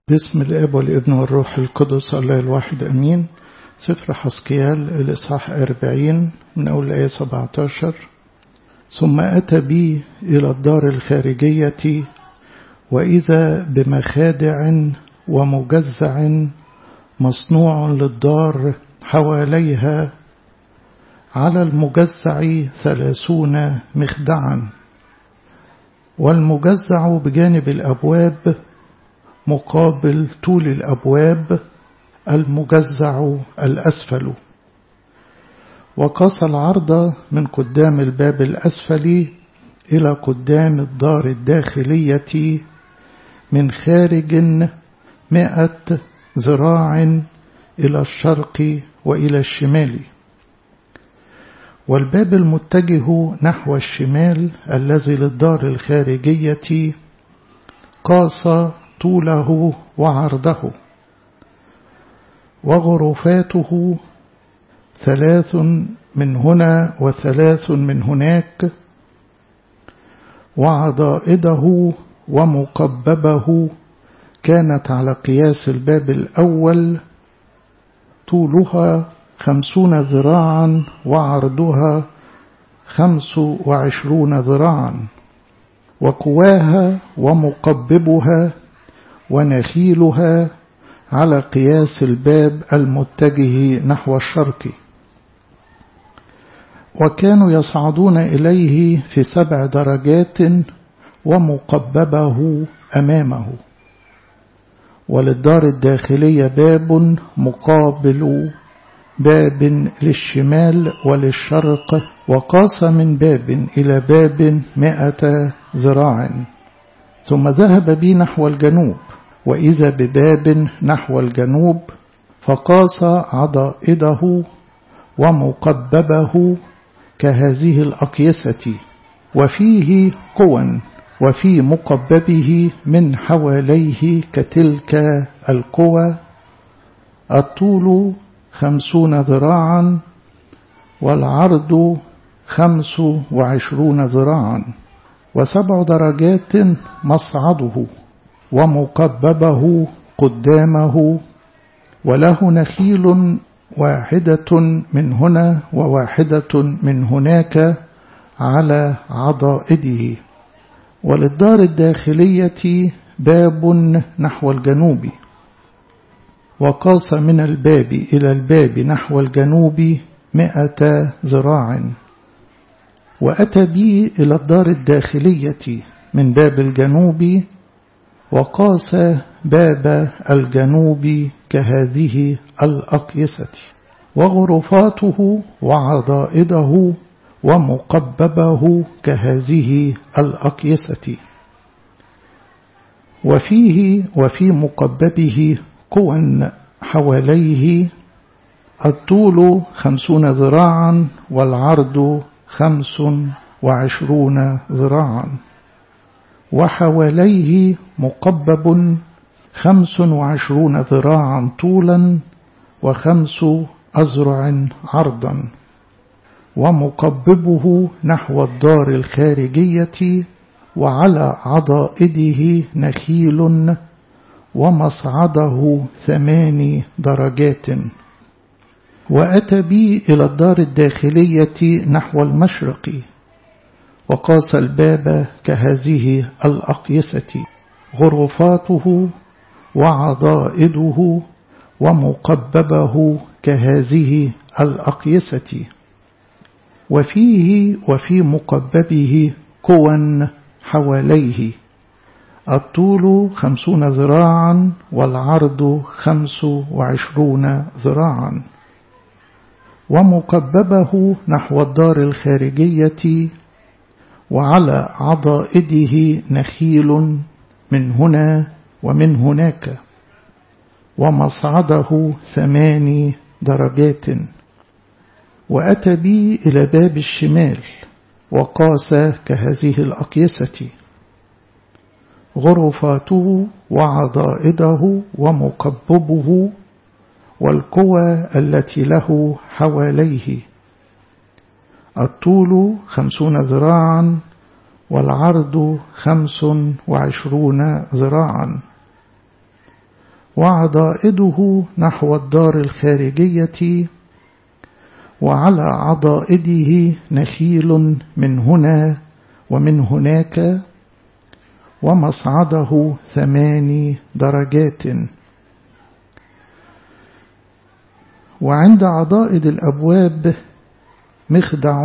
باسم الاب والابن والروح القدس الله الواحد امين سفر حسكيال الاصحاح 40 من اول الايه 17 ثم اتى بي الى الدار الخارجيه واذا بمخادع ومجزع مصنوع للدار حواليها على المجزع ثلاثون مخدعا والمجزع بجانب الابواب مقابل طول الأبواب المجزع الأسفل وقاس العرض من قدام الباب الأسفل إلى قدام الدار الداخلية من خارج مائة ذراع إلى الشرق وإلى الشمال والباب المتجه نحو الشمال الذي للدار الخارجية قاس طوله وعرضه وغرفاته ثلاث من هنا وثلاث من هناك وعضائده ومقببه كانت على قياس الباب الأول طولها خمسون ذراعا وعرضها خمس وعشرون ذراعا وقواها ومقببها ونخيلها على قياس الباب المتجه نحو الشرق وكانوا يصعدون إليه في سبع درجات ومقببه أمامه وللدار الداخلية باب مقابل باب للشمال وللشرق وقاس من باب إلى باب مائة ذراع ثم ذهب بي نحو الجنوب وإذا بباب نحو الجنوب فقاس عضائده ومقببه كهذه الأقيسة وفيه قوى وفي مقببه من حواليه كتلك القوى الطول خمسون ذراعا والعرض خمس وعشرون ذراعا وسبع درجات مصعده ومقببه قدامه وله نخيل واحدة من هنا وواحدة من هناك على عضائده وللدار الداخلية باب نحو الجنوب وقاس من الباب إلى الباب نحو الجنوب مئة ذراع وأتى بي إلى الدار الداخلية من باب الجنوب وقاس باب الجنوب كهذه الأقيسة وغرفاته وعضائده ومقببه كهذه الأقيسة وفيه وفي مقببه قوى حواليه الطول خمسون ذراعا والعرض خمس وعشرون ذراعا وحواليه مقبب خمس وعشرون ذراعا طولا وخمس أزرع عرضا ومقببه نحو الدار الخارجية وعلى عضائده نخيل ومصعده ثماني درجات وأتى بي إلى الدار الداخلية نحو المشرق وقاس الباب كهذه الأقيسة غرفاته وعضائده ومقببه كهذه الأقيسة وفيه وفي مقببه قوى حواليه الطول خمسون ذراعا والعرض خمس وعشرون ذراعا ومقببه نحو الدار الخارجية وعلى عضائده نخيل من هنا ومن هناك ومصعده ثماني درجات وأتى بي إلى باب الشمال وقاس كهذه الأقيسة غرفاته وعضائده ومقببه والقوى التي له حواليه الطول خمسون ذراعا والعرض خمس وعشرون ذراعا وعضائده نحو الدار الخارجية وعلى عضائده نخيل من هنا ومن هناك ومصعده ثماني درجات وعند عضائد الأبواب مخدع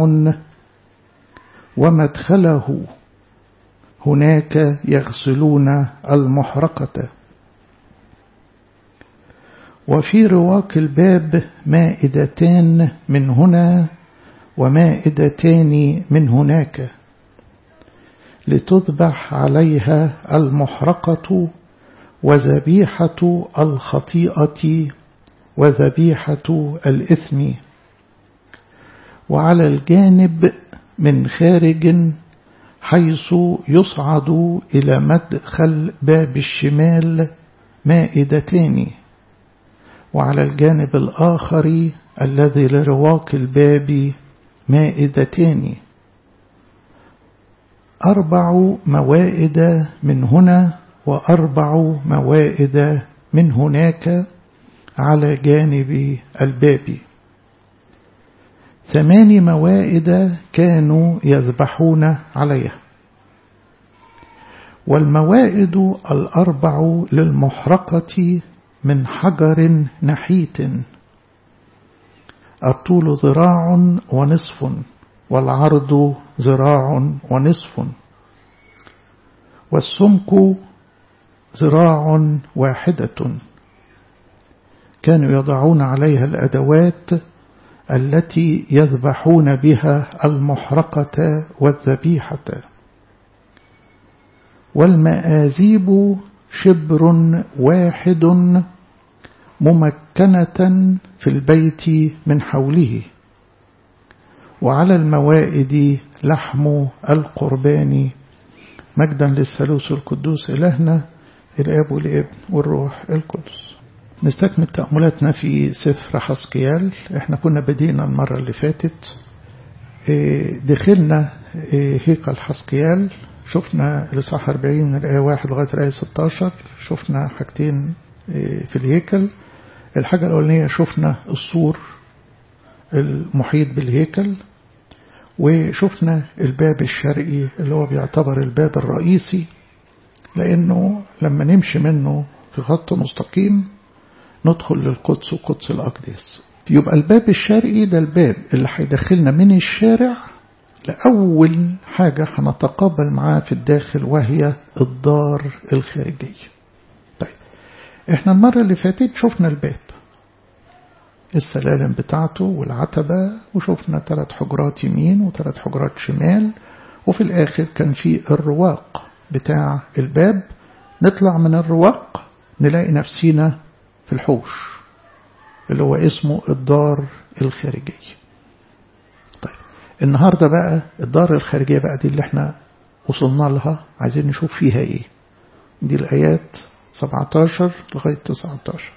ومدخله هناك يغسلون المحرقة وفي رواق الباب مائدتان من هنا ومائدتان من هناك لتذبح عليها المحرقة وذبيحة الخطيئة وذبيحة الإثم وعلى الجانب من خارج حيث يصعد إلى مدخل باب الشمال مائدتان وعلى الجانب الآخر الذي لرواق الباب مائدتان أربع موائد من هنا وأربع موائد من هناك على جانب الباب ثمان موائد كانوا يذبحون عليها والموائد الأربع للمحرقة من حجر نحيت الطول ذراع ونصف والعرض ذراع ونصف والسمك ذراع واحدة كانوا يضعون عليها الأدوات التي يذبحون بها المحرقة والذبيحة والمآزيب شبر واحد ممكنة في البيت من حوله وعلى الموائد لحم القربان مجدا للثالوث القدوس إلهنا الآب والابن والروح القدس نستكمل تأملاتنا في سفر حسقيال احنا كنا بدينا المرة اللي فاتت دخلنا هيكل حسقيال شفنا الإصحاح 40 من الآية 1 لغاية الآية 16 شفنا حاجتين في الهيكل الحاجة الأولانية شفنا السور المحيط بالهيكل وشفنا الباب الشرقي اللي هو بيعتبر الباب الرئيسي لأنه لما نمشي منه في خط مستقيم ندخل للقدس وقدس الأقداس يبقى الباب الشرقي ده الباب اللي هيدخلنا من الشارع لأول حاجة هنتقابل معاه في الداخل وهي الدار الخارجية طيب احنا المرة اللي فاتت شفنا الباب السلالم بتاعته والعتبة وشفنا ثلاث حجرات يمين وثلاث حجرات شمال وفي الآخر كان في الرواق بتاع الباب نطلع من الرواق نلاقي نفسينا في الحوش اللي هو اسمه الدار الخارجية طيب النهاردة بقى الدار الخارجية بقى دي اللي احنا وصلنا لها عايزين نشوف فيها ايه دي الآيات 17 لغاية 19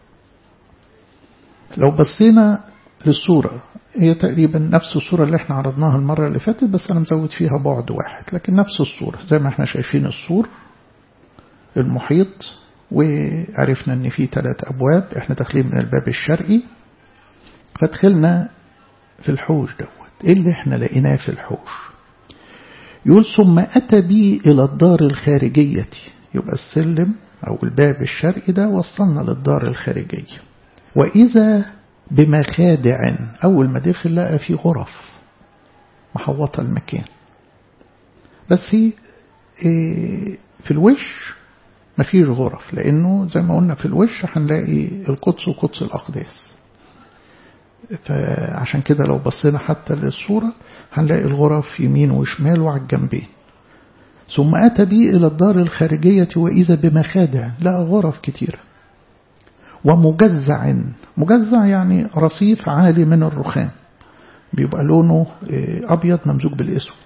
لو بصينا للصورة هي تقريبا نفس الصورة اللي احنا عرضناها المرة اللي فاتت بس أنا مزود فيها بعد واحد لكن نفس الصورة زي ما احنا شايفين السور المحيط وعرفنا ان في ثلاث ابواب احنا داخلين من الباب الشرقي فدخلنا في الحوش دوت ايه اللي احنا لقيناه في الحوش يقول ثم اتى بي الى الدار الخارجية يبقى السلم او الباب الشرقي ده وصلنا للدار الخارجية واذا بمخادع اول ما دخل لقى في غرف محوطة المكان بس ايه في الوش مفيش غرف لأنه زي ما قلنا في الوش هنلاقي القدس وقدس الأقداس فعشان كده لو بصينا حتى للصورة هنلاقي الغرف يمين وشمال وعلى الجنبين ثم أتى بي إلى الدار الخارجية وإذا بمخادع لقى غرف كتيرة ومجزع مجزع يعني رصيف عالي من الرخام بيبقى لونه أبيض ممزوج بالأسود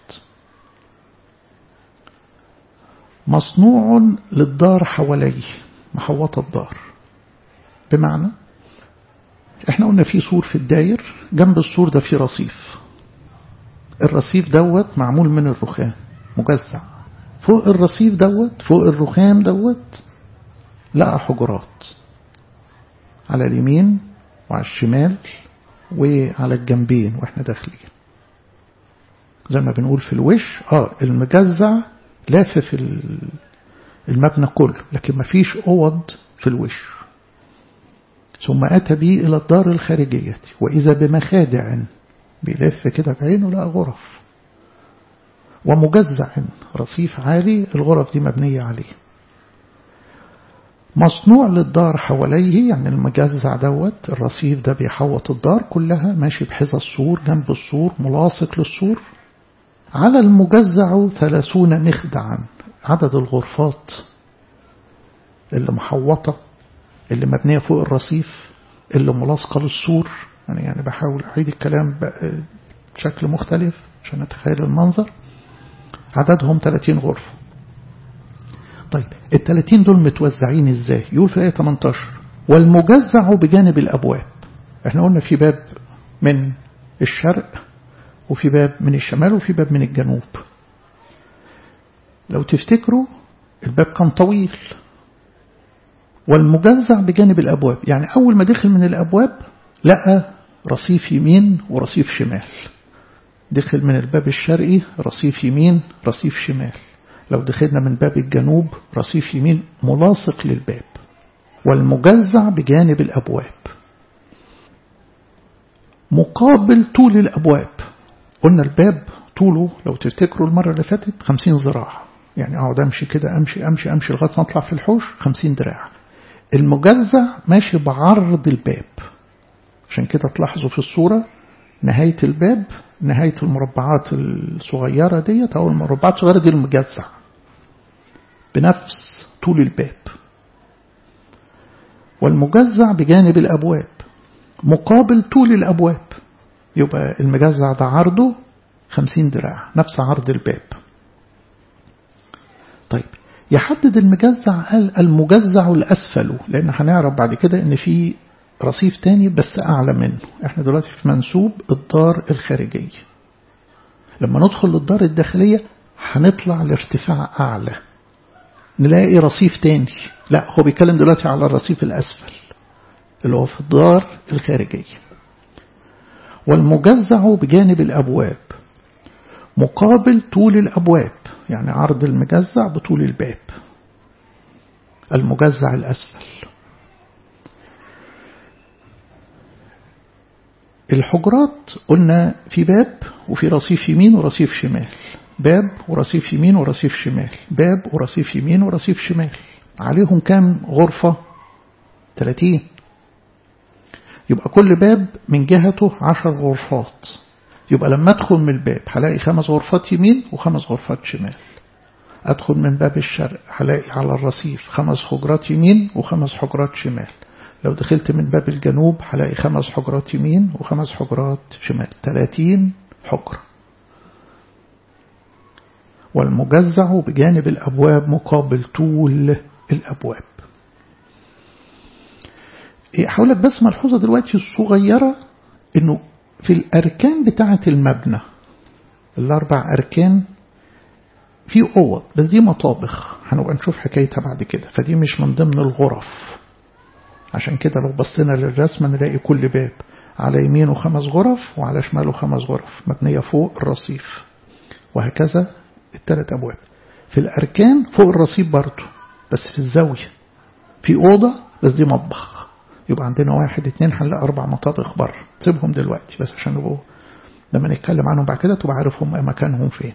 مصنوع للدار حواليه محوطة الدار بمعنى احنا قلنا في سور في الداير جنب السور ده في رصيف الرصيف دوت معمول من الرخام مجزع فوق الرصيف دوت فوق الرخام دوت لقى حجرات على اليمين وعلى الشمال وعلى الجنبين واحنا داخلين زي ما بنقول في الوش اه المجزع لافف المبنى كله لكن ما فيش اوض في الوش ثم أتى بي إلى الدار الخارجية وإذا بمخادع بيلف كده بعينه لقى غرف ومجزع رصيف عالي الغرف دي مبنية عليه مصنوع للدار حواليه يعني المجزع دوت الرصيف ده بيحوط الدار كلها ماشي بحذا السور جنب السور ملاصق للسور على المجزع ثلاثون مخدعا عدد الغرفات اللي محوطة اللي مبنية فوق الرصيف اللي ملاصقة للسور يعني, يعني بحاول أعيد الكلام بشكل مختلف عشان أتخيل المنظر عددهم 30 غرفة طيب ال 30 دول متوزعين ازاي يقول في الآية 18 والمجزع بجانب الأبواب احنا قلنا في باب من الشرق وفي باب من الشمال وفي باب من الجنوب لو تفتكروا الباب كان طويل والمجزع بجانب الأبواب يعني أول ما دخل من الأبواب لقى رصيف يمين ورصيف شمال دخل من الباب الشرقي رصيف يمين رصيف شمال لو دخلنا من باب الجنوب رصيف يمين ملاصق للباب والمجزع بجانب الأبواب مقابل طول الأبواب قلنا الباب طوله لو تفتكروا المرة اللي فاتت خمسين ذراع يعني أقعد أمشي كده أمشي أمشي أمشي لغاية ما أطلع في الحوش خمسين دراع المجزع ماشي بعرض الباب عشان كده تلاحظوا في الصورة نهاية الباب نهاية المربعات الصغيرة ديت أو المربعات الصغيرة دي المجزع بنفس طول الباب والمجزع بجانب الأبواب مقابل طول الأبواب يبقى المجزع ده عرضه خمسين دراع نفس عرض الباب طيب يحدد المجزع قال المجزع الأسفل لأن هنعرف بعد كده إن في رصيف تاني بس أعلى منه احنا دلوقتي في منسوب الدار الخارجية لما ندخل للدار الداخلية هنطلع لارتفاع أعلى نلاقي رصيف تاني لا هو بيتكلم دلوقتي على الرصيف الأسفل اللي هو في الدار الخارجية والمجزع بجانب الأبواب مقابل طول الأبواب يعني عرض المجزع بطول الباب المجزع الأسفل الحجرات قلنا في باب وفي رصيف يمين ورصيف شمال باب ورصيف يمين ورصيف شمال باب ورصيف يمين ورصيف شمال عليهم كام غرفة 30 يبقى كل باب من جهته عشر غرفات يبقى لما أدخل من الباب هلاقي خمس غرفات يمين وخمس غرفات شمال أدخل من باب الشرق هلاقي على الرصيف خمس حجرات يمين وخمس حجرات شمال لو دخلت من باب الجنوب هلاقي خمس حجرات يمين وخمس حجرات شمال 30 حجرة والمجزع بجانب الأبواب مقابل طول الأبواب حاولت بس ملحوظة دلوقتي الصغيرة انه في الأركان بتاعة المبنى الأربع أركان في أوض بس دي مطابخ هنبقى نشوف حكايتها بعد كده فدي مش من ضمن الغرف عشان كده لو بصينا للرسمة نلاقي كل باب على يمينه خمس غرف وعلى شماله خمس غرف مبنية فوق الرصيف وهكذا الثلاث أبواب في الأركان فوق الرصيف برضه بس في الزاوية في أوضة بس دي مطبخ يبقى عندنا واحد اتنين هنلاقي أربع مطابخ بره سيبهم دلوقتي بس عشان نبقوا لما نتكلم عنهم بعد كده تبقى عارف هم مكانهم فين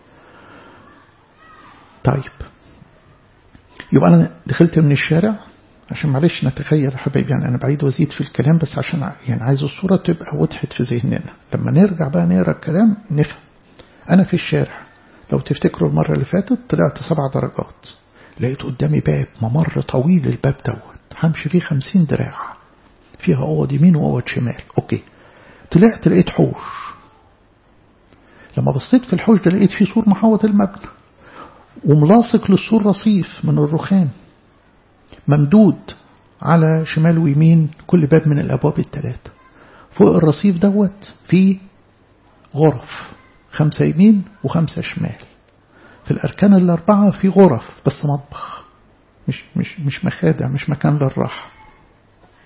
طيب يبقى أنا دخلت من الشارع عشان معلش نتخيل يا حبايبي يعني أنا بعيد وزيد في الكلام بس عشان يعني عايز الصورة تبقى وضحت في ذهننا لما نرجع بقى نقرا الكلام نفهم أنا في الشارع لو تفتكروا المرة اللي فاتت طلعت سبع درجات لقيت قدامي باب ممر طويل الباب دوت همشي فيه خمسين دراع فيها أوض يمين وأوض شمال أوكي طلعت لقيت حوش لما بصيت في الحوش ده لقيت فيه سور محوط المبنى وملاصق للسور رصيف من الرخام ممدود على شمال ويمين كل باب من الأبواب الثلاثة فوق الرصيف دوت في غرف خمسة يمين وخمسة شمال في الأركان الأربعة في غرف بس مطبخ مش مش مش مخادع مش مكان للراحة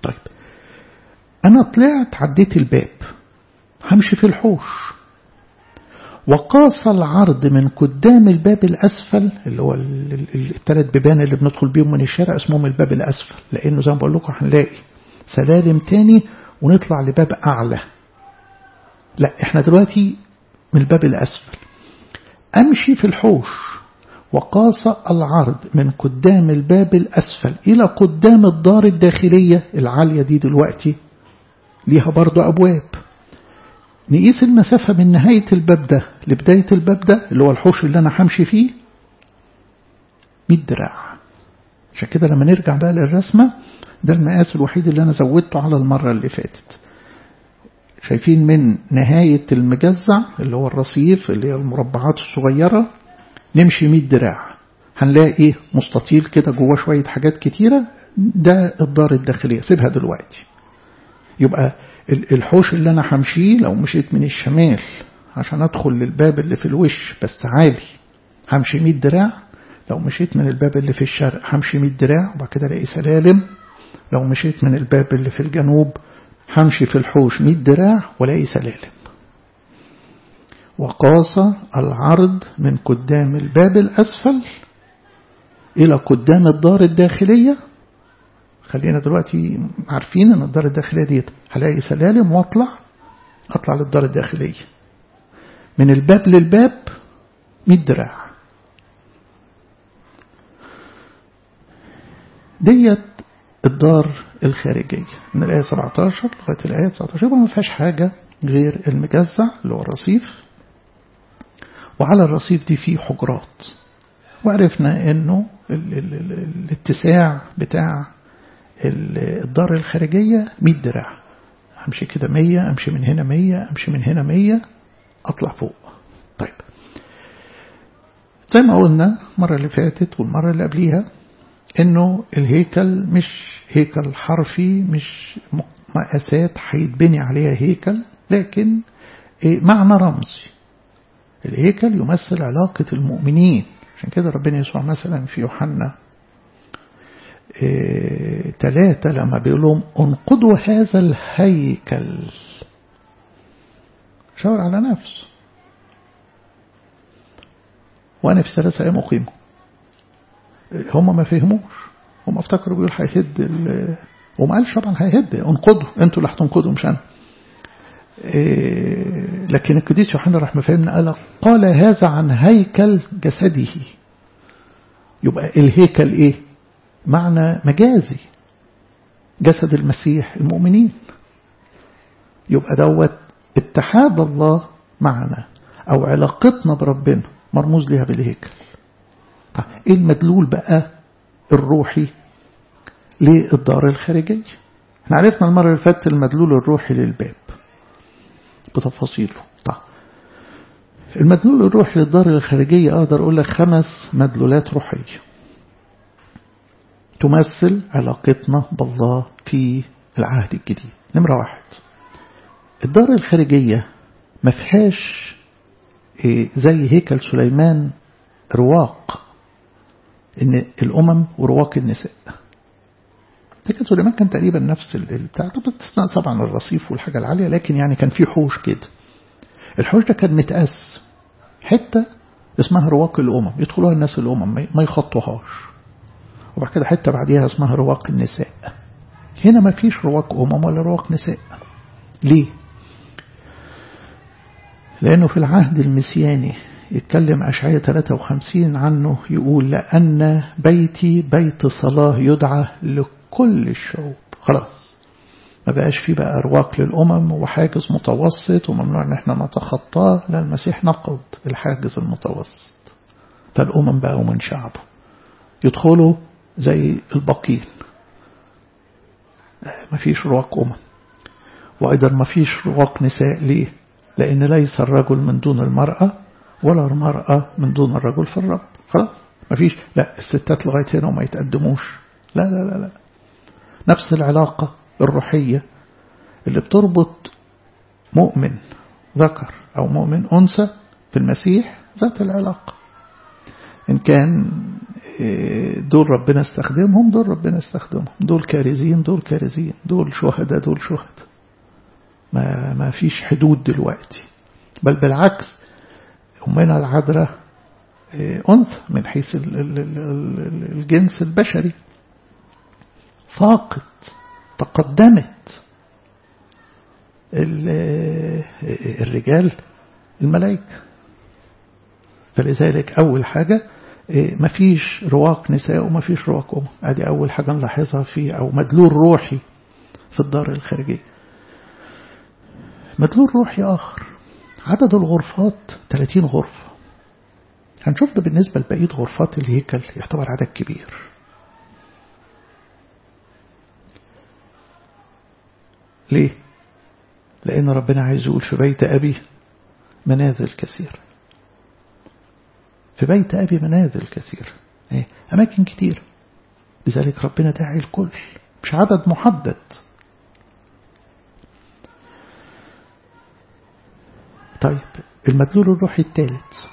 طيب أنا طلعت عديت الباب همشي في الحوش وقاس العرض من قدام الباب الأسفل اللي هو الثلاث بيبان اللي بندخل بيهم من الشارع اسمهم الباب الأسفل لأنه زي ما بقول لكم هنلاقي سلالم تاني ونطلع لباب أعلى لا احنا دلوقتي من الباب الأسفل أمشي في الحوش وقاس العرض من قدام الباب الأسفل إلى قدام الدار الداخلية العالية دي دلوقتي ليها برضو أبواب نقيس المسافة من نهاية الباب ده لبداية الباب ده اللي هو الحوش اللي أنا همشي فيه 100 دراع عشان كده لما نرجع بقى للرسمة ده المقاس الوحيد اللي أنا زودته على المرة اللي فاتت شايفين من نهاية المجزع اللي هو الرصيف اللي هي المربعات الصغيرة نمشي 100 دراع هنلاقي مستطيل كده جواه شوية حاجات كتيرة ده الدار الداخلية سيبها دلوقتي يبقى الحوش اللي أنا همشيه لو مشيت من الشمال عشان أدخل للباب اللي في الوش بس عالي همشي 100 دراع لو مشيت من الباب اللي في الشرق همشي 100 دراع وبعد كده الاقي سلالم لو مشيت من الباب اللي في الجنوب همشي في الحوش 100 دراع والاقي سلالم وقاس العرض من قدام الباب الأسفل إلى قدام الدار الداخلية خلينا دلوقتي عارفين ان الدار الداخلية دي هلاقي سلالم واطلع اطلع للدار الداخلية من الباب للباب 100 دراع ديت الدار الخارجية من الآية 17 لغاية الآية 19 ما فيهاش حاجة غير المجزع اللي هو الرصيف وعلى الرصيف دي فيه حجرات وعرفنا انه ال ال ال الاتساع بتاع الدار الخارجية 100 دراع امشي كده 100 امشي من هنا 100 امشي من هنا 100 اطلع فوق طيب زي ما قلنا المرة اللي فاتت والمرة اللي قبليها انه الهيكل مش هيكل حرفي مش مقاسات هيتبني عليها هيكل لكن معنى رمزي الهيكل يمثل علاقة المؤمنين عشان كده ربنا يسوع مثلا في يوحنا ثلاثة لما بيقول لهم انقضوا هذا الهيكل شاور على نفسه وأنا في ثلاثة أيام أقيمه هم ما فهموش هم افتكروا بيقول هيهد وما قالش طبعا هيهد انقضوا انتوا اللي هتنقضوا مش انا إيه لكن القديس يوحنا راح مفهمنا قال قال هذا عن هيكل جسده يبقى الهيكل ايه معنى مجازي جسد المسيح المؤمنين يبقى دوت اتحاد الله معنا او علاقتنا بربنا مرموز ليها بالهيكل ايه المدلول بقى الروحي للدار الخارجية احنا عرفنا المرة اللي فاتت المدلول الروحي للباب بتفاصيله طيب المدلول الروحي للدار الخارجية أقدر أقول لك خمس مدلولات روحية تمثل علاقتنا بالله في العهد الجديد نمرة واحد الدار الخارجية ما فيهاش زي هيكل سليمان رواق ان الامم ورواق النساء هيكل سليمان كان تقريبا نفس البتاع باستثناء طبعا الرصيف والحاجه العاليه لكن يعني كان في حوش كده الحوش ده كان متقاس حته اسمها رواق الامم يدخلوها الناس الامم ما يخطوهاش وبعد كده حته بعديها اسمها رواق النساء هنا ما فيش رواق امم ولا رواق نساء ليه لأنه في العهد المسياني يتكلم أشعية 53 عنه يقول لأن بيتي بيت صلاة يدعى لكل الشعوب خلاص ما بقاش فيه بقى أرواق للأمم وحاجز متوسط وممنوع أن احنا نتخطاه لا المسيح نقض الحاجز المتوسط فالأمم بقوا من شعبه يدخلوا زي الباقين ما فيش رواق أمم وأيضا ما فيش رواق نساء ليه لأن ليس الرجل من دون المرأة ولا المرأة من دون الرجل في الرب خلاص مفيش لا الستات لغاية هنا وما يتقدموش لا لا لا لا نفس العلاقة الروحية اللي بتربط مؤمن ذكر أو مؤمن أنثى في المسيح ذات العلاقة إن كان دول ربنا استخدمهم دول ربنا استخدمهم دول كارزين دول كارزين دول شهداء دول شهداء ما, ما فيش حدود دلوقتي بل بالعكس أمنا العذراء أنثى من حيث الجنس البشري فاقت تقدمت الرجال الملائكة فلذلك أول حاجة مفيش رواق نساء ومفيش رواق أم ادي أول حاجة نلاحظها في أو مدلول روحي في الدار الخارجية مدلول روحي آخر عدد الغرفات 30 غرفة هنشوف ده بالنسبة لبقية غرفات الهيكل يعتبر عدد كبير ليه؟ لأن ربنا عايز يقول في بيت أبي منازل كثير في بيت أبي منازل كثير إيه؟ أماكن كتير لذلك ربنا داعي الكل مش عدد محدد طيب المدلول الروحي الثالث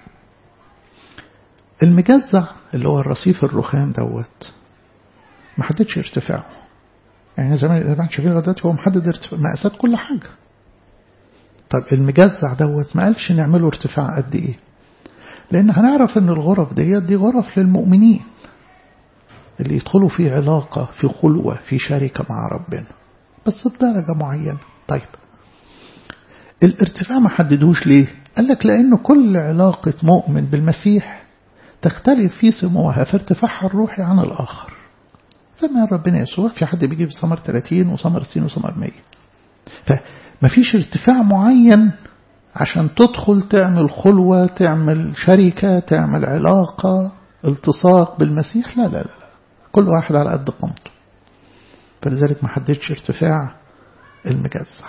المجزع اللي هو الرصيف الرخام دوت ما حددش ارتفاعه يعني زمان زمان شايفين لغايه هو محدد ارتفاع مقاسات كل حاجه طب المجزع دوت ما قالش نعمله ارتفاع قد ايه لان هنعرف ان الغرف ديت دي غرف للمؤمنين اللي يدخلوا في علاقه في خلوه في شركه مع ربنا بس بدرجه معينه طيب الارتفاع ما حددوش ليه قال لك لأنه كل علاقة مؤمن بالمسيح تختلف في سموها في ارتفاعها الروحي عن الآخر زي ما ربنا يسوع في حد بيجيب ثمر 30 وثمر 60 وثمر 100 فمفيش ارتفاع معين عشان تدخل تعمل خلوة تعمل شركة تعمل علاقة التصاق بالمسيح لا لا لا كل واحد على قد قيمته فلذلك ما حددش ارتفاع المجزع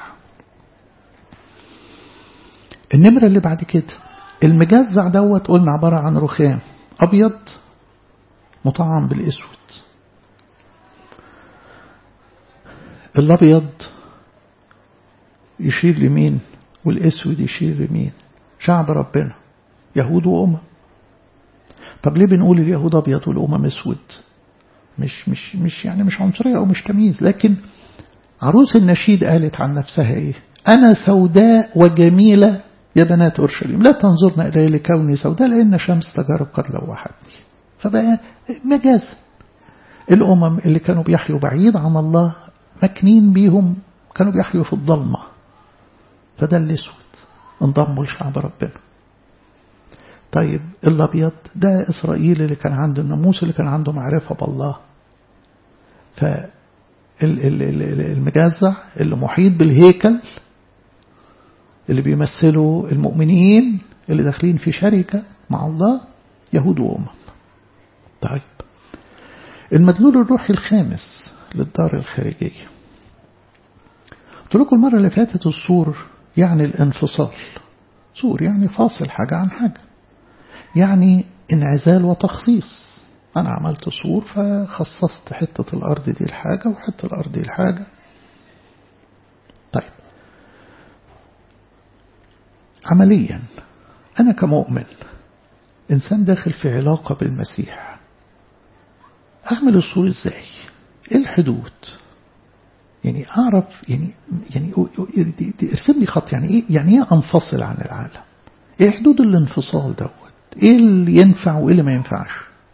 النمرة اللي بعد كده المجزع دوت قلنا عبارة عن رخام أبيض مطعم بالأسود الأبيض يشير لمين والأسود يشير لمين شعب ربنا يهود وأمم طب ليه بنقول اليهود أبيض والأمم أسود مش مش مش يعني مش عنصرية أو مش تمييز لكن عروس النشيد قالت عن نفسها إيه أنا سوداء وجميلة يا بنات أورشليم لا تنظرن إلي لكوني سوداء لأن شمس تجارب قد لوحتني فبقى مجاز الأمم اللي كانوا بيحيوا بعيد عن الله مكنين بيهم كانوا بيحيوا في الظلمة فده الأسود انضموا لشعب ربنا طيب الأبيض ده إسرائيل اللي كان عنده الناموس اللي كان عنده معرفة بالله فالمجازع اللي محيط بالهيكل اللي بيمثلوا المؤمنين اللي داخلين في شركة مع الله يهود وأمم طيب المدلول الروحي الخامس للدار الخارجية قلت لكم المرة اللي فاتت السور يعني الانفصال سور يعني فاصل حاجة عن حاجة يعني انعزال وتخصيص أنا عملت سور فخصصت حتة الأرض دي الحاجة وحتة الأرض دي الحاجة طيب عمليا أنا كمؤمن إنسان داخل في علاقة بالمسيح أعمل السور إزاي إيه الحدود يعني أعرف يعني يعني ارسم لي خط يعني إيه يعني إيه أنفصل عن العالم إيه حدود الانفصال دوت إيه اللي ينفع وإيه اللي ما ينفعش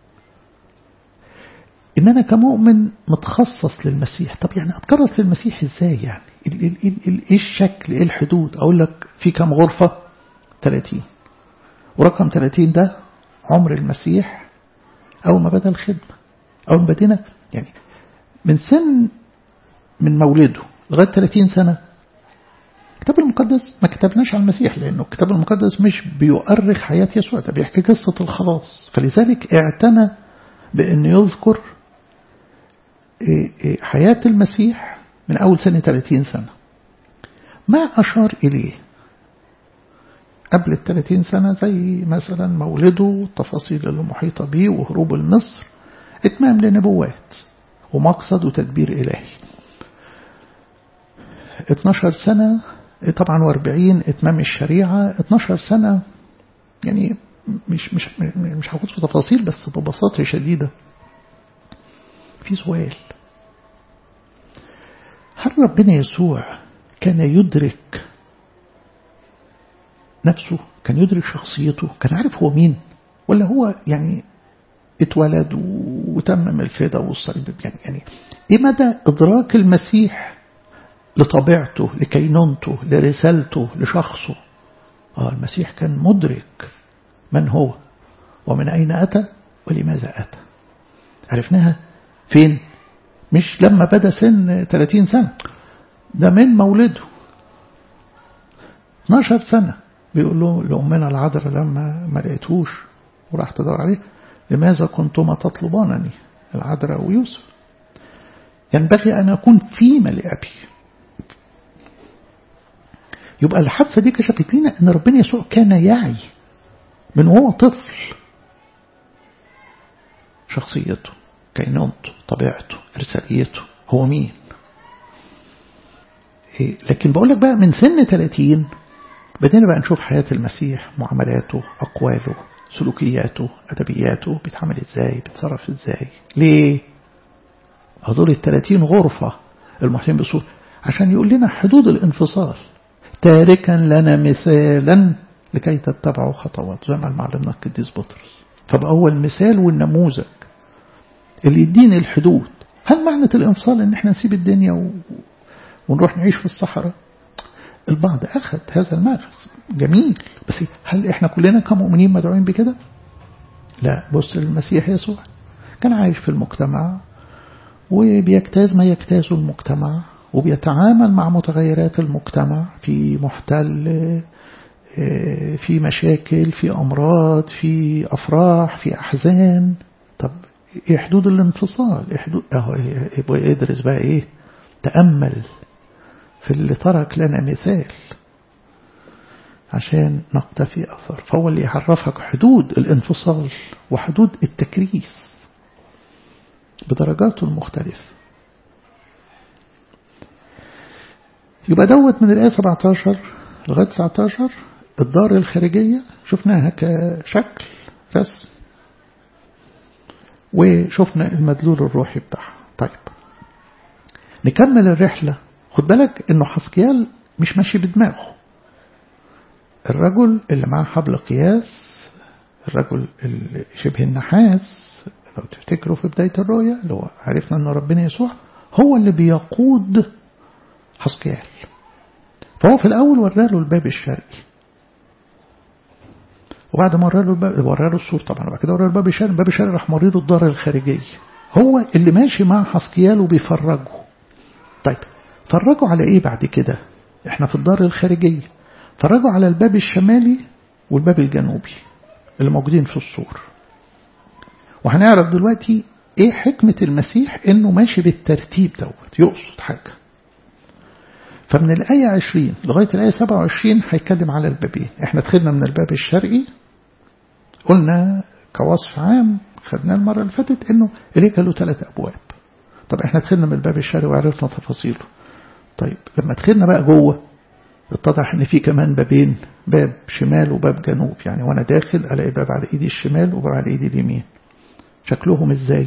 إن أنا كمؤمن متخصص للمسيح طب يعني أتكرس للمسيح إزاي يعني إيه الشكل إيه الحدود أقول لك في كم غرفة 30 ورقم 30 ده عمر المسيح أول ما بدأ الخدمة أول ما بدينا يعني من سن من مولده لغاية 30 سنة الكتاب المقدس ما كتبناش عن المسيح لأنه الكتاب المقدس مش بيؤرخ حياة يسوع ده بيحكي قصة الخلاص فلذلك اعتنى بأن يذكر حياة المسيح من أول سنة 30 سنة ما أشار إليه قبل ال 30 سنة زي مثلا مولده والتفاصيل اللي محيطة به وهروب لمصر إتمام لنبوات ومقصد وتدبير إلهي 12 سنة طبعا و40 إتمام الشريعة 12 سنة يعني مش مش مش هاخد في تفاصيل بس ببساطة شديدة في سؤال هل ربنا يسوع كان يدرك نفسه كان يدرك شخصيته كان عارف هو مين ولا هو يعني اتولد وتمم الفدا والصليب يعني يعني ايه مدى ادراك المسيح لطبيعته لكينونته لرسالته لشخصه اه المسيح كان مدرك من هو ومن اين اتى ولماذا اتى عرفناها فين مش لما بدا سن 30 سنه ده من مولده 12 سنه بيقول له لأمنا العذراء لما ما لقيتهوش وراح تدور عليه لماذا كنتما تطلبانني العذراء ويوسف ينبغي أن أكون في لأبي يبقى الحادثة دي كشفت لنا أن ربنا يسوع كان يعي من وهو طفل شخصيته كينونته طبيعته إرساليته هو مين إيه لكن بقول لك بقى من سن 30 بدينا بقى نشوف حياة المسيح معاملاته أقواله سلوكياته أدبياته بيتعامل إزاي بيتصرف إزاي ليه هدول الثلاثين غرفة المحسن بصور عشان يقول لنا حدود الانفصال تاركا لنا مثالا لكي تتبعوا خطوات زي ما معلمنا القديس بطرس فبقى هو المثال والنموذج اللي يديني الحدود هل معنى الانفصال ان احنا نسيب الدنيا و... ونروح نعيش في الصحراء البعض أخذ هذا المأخذ جميل بس هل إحنا كلنا كمؤمنين مدعوين بكده لا بص المسيح يسوع كان عايش في المجتمع وبيجتاز ما يجتازه المجتمع وبيتعامل مع متغيرات المجتمع في محتل في مشاكل في أمراض في أفراح في أحزان طب إيه حدود الانفصال إيه حدود أهو ادرس بقى إيه تأمل في اللي ترك لنا مثال عشان نقتفي أثر فهو اللي يعرفك حدود الانفصال وحدود التكريس بدرجاته المختلفة يبقى دوت من الآية 17 لغاية 19 الدار الخارجية شفناها كشكل رسم وشفنا المدلول الروحي بتاعها طيب نكمل الرحلة خد بالك انه حسكيال مش ماشي بدماغه الرجل اللي معاه حبل قياس الرجل اللي شبه النحاس لو تفتكروا في بداية الرؤية اللي هو عرفنا أن ربنا يسوع هو اللي بيقود حسكيال فهو في الأول وراله الباب الشرقي وبعد ما وراله الباب وراله السور طبعا وبعد كده وراله الباب الشرقي الباب الشرقي راح مريض الدار الخارجية هو اللي ماشي مع حسكيال وبيفرجه طيب فرجوا على ايه بعد كده احنا في الدار الخارجية فرجوا على الباب الشمالي والباب الجنوبي اللي موجودين في السور وهنعرف دلوقتي ايه حكمة المسيح انه ماشي بالترتيب دوت يقصد حاجة فمن الآية 20 لغاية الآية 27 هيتكلم على البابين احنا دخلنا من الباب الشرقي قلنا كوصف عام خدناه المرة اللي فاتت انه الهيكل له ثلاث ابواب طب احنا دخلنا من الباب الشرقي وعرفنا تفاصيله طيب لما دخلنا بقى جوه اتضح ان في كمان بابين باب شمال وباب جنوب يعني وانا داخل الاقي باب على ايدي الشمال وباب على ايدي اليمين شكلهم ازاي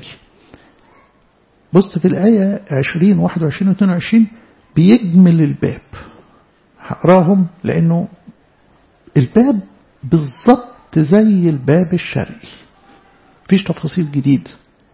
بص في الآية 20 21 و 22 بيجمل الباب هقراهم لأنه الباب بالظبط زي الباب الشرقي مفيش تفاصيل جديدة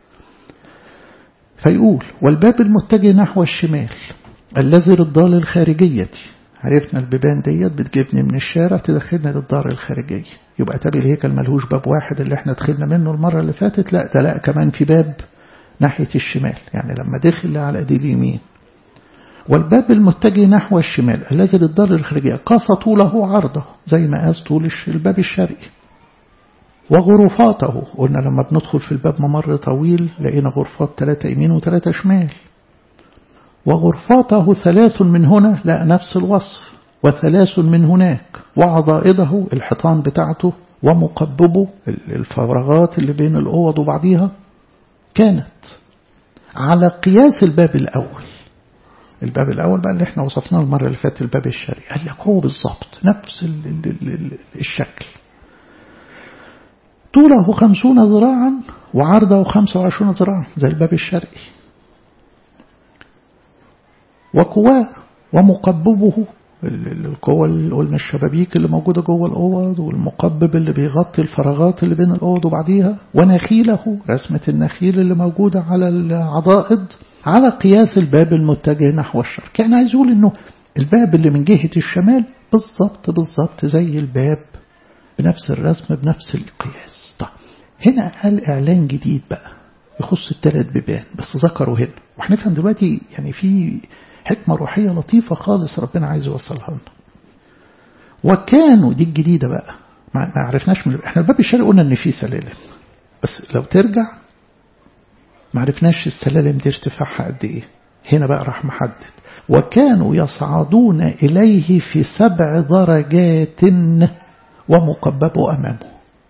فيقول والباب المتجه نحو الشمال الذي للدار الخارجية عرفنا البيبان ديت بتجيبني من الشارع تدخلنا للدار الخارجية يبقى تابي الهيكل ملهوش باب واحد اللي احنا دخلنا منه المرة اللي فاتت لا ده لا كمان في باب ناحية الشمال يعني لما دخل على ايدي اليمين والباب المتجه نحو الشمال الذي للدار الخارجية قاس طوله عرضه زي ما قاس طول الباب الشرقي وغرفاته قلنا لما بندخل في الباب ممر طويل لقينا غرفات ثلاثة يمين وثلاثة شمال وغرفاته ثلاث من هنا لا نفس الوصف وثلاث من هناك وعضائده الحيطان بتاعته ومقببه الفراغات اللي بين الأوض وبعضيها كانت على قياس الباب الأول الباب الأول بقى اللي احنا وصفناه المرة اللي فاتت الباب الشرقي قال لك هو بالظبط نفس ال ال ال الشكل طوله خمسون ذراعا وعرضه خمسة وعشرون ذراعا زي الباب الشرقي وقواه ومقببه القوة اللي قلنا الشبابيك اللي موجودة جوه الأوض والمقبب اللي بيغطي الفراغات اللي بين الأوض وبعضيها ونخيله رسمة النخيل اللي موجودة على العضائد على قياس الباب المتجه نحو الشرق كان عايز يقول انه الباب اللي من جهة الشمال بالظبط بالظبط زي الباب بنفس الرسم بنفس القياس طيب هنا قال إعلان جديد بقى يخص الثلاث بيبان بس ذكروا هنا وهنفهم دلوقتي يعني في حكمة روحية لطيفة خالص ربنا عايز يوصلها لنا وكانوا دي الجديدة بقى ما عرفناش من احنا الباب الشرقي قلنا ان في سلالم بس لو ترجع ما عرفناش السلالم دي ارتفاعها قد ايه هنا بقى راح محدد وكانوا يصعدون إليه في سبع درجات ومقببوا أمامه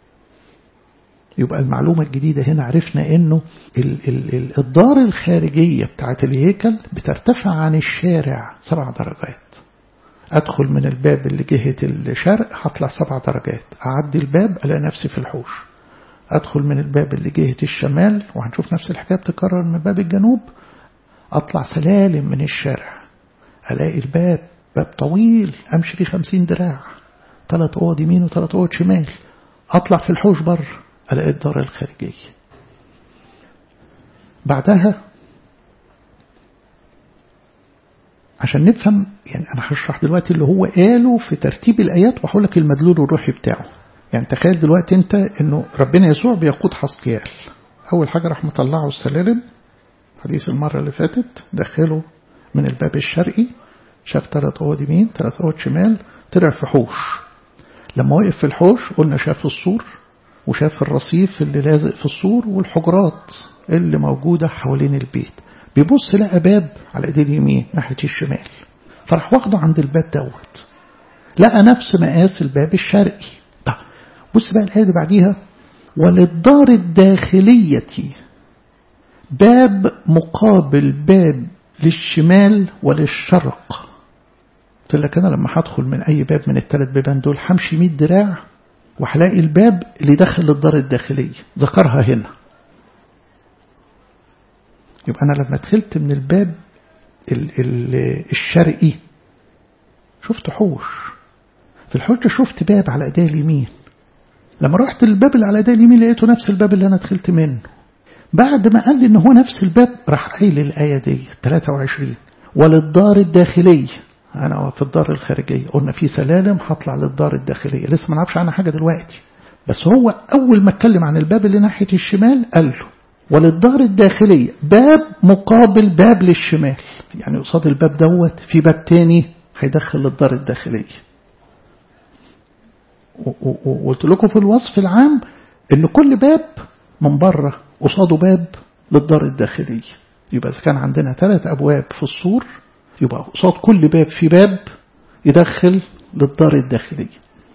يبقى المعلومة الجديدة هنا عرفنا انه ال ال ال الدار الخارجية بتاعت الهيكل بترتفع عن الشارع سبع درجات ادخل من الباب اللي جهة الشرق هطلع سبع درجات اعدي الباب الاقي نفسي في الحوش ادخل من الباب اللي جهة الشمال وهنشوف نفس الحكاية بتكرر من باب الجنوب اطلع سلالم من الشارع الاقي الباب باب طويل امشي فيه خمسين دراع ثلاث اوض يمين وثلاث اوض شمال اطلع في الحوش بره الاقي الدار الخارجية بعدها عشان نفهم يعني أنا هشرح دلوقتي اللي هو قاله في ترتيب الآيات وهقول لك المدلول الروحي بتاعه يعني تخيل دلوقتي أنت إنه ربنا يسوع بيقود حسقيال أول حاجة راح مطلعه السلالم حديث المرة اللي فاتت دخله من الباب الشرقي شاف ثلاث أوض يمين ثلاث أوض شمال طلع في حوش لما وقف في الحوش قلنا شاف السور وشاف الرصيف اللي لازق في السور والحجرات اللي موجودة حوالين البيت بيبص لقى باب على ايديه اليمين ناحية الشمال فراح واخده عند الباب دوت لقى نفس مقاس الباب الشرقي طب بص بقى الآية اللي بعديها وللدار الداخلية باب مقابل باب للشمال وللشرق قلت لك أنا لما هدخل من أي باب من الثلاث بيبان دول همشي 100 دراع وهلاقي الباب اللي داخل للدار الداخلية ذكرها هنا يبقى أنا لما دخلت من الباب ال ال الشرقي شفت حوش في الحوش شفت باب على ايديه اليمين لما رحت للباب اللي على ايديه اليمين لقيته نفس الباب اللي انا دخلت منه بعد ما قال لي ان هو نفس الباب راح قايل الايه دي 23 وللدار الداخليه انا في الدار الخارجيه قلنا في سلالم هطلع للدار الداخليه لسه ما نعرفش عنها حاجه دلوقتي بس هو اول ما اتكلم عن الباب اللي ناحيه الشمال قال له وللدار الداخلية باب مقابل باب للشمال يعني قصاد الباب دوت في باب تاني هيدخل للدار الداخلية وقلت لكم في الوصف العام ان كل باب من بره قصاده باب للدار الداخلية يبقى إذا كان عندنا ثلاث أبواب في السور يبقى قصاد كل باب في باب يدخل للدار الداخلية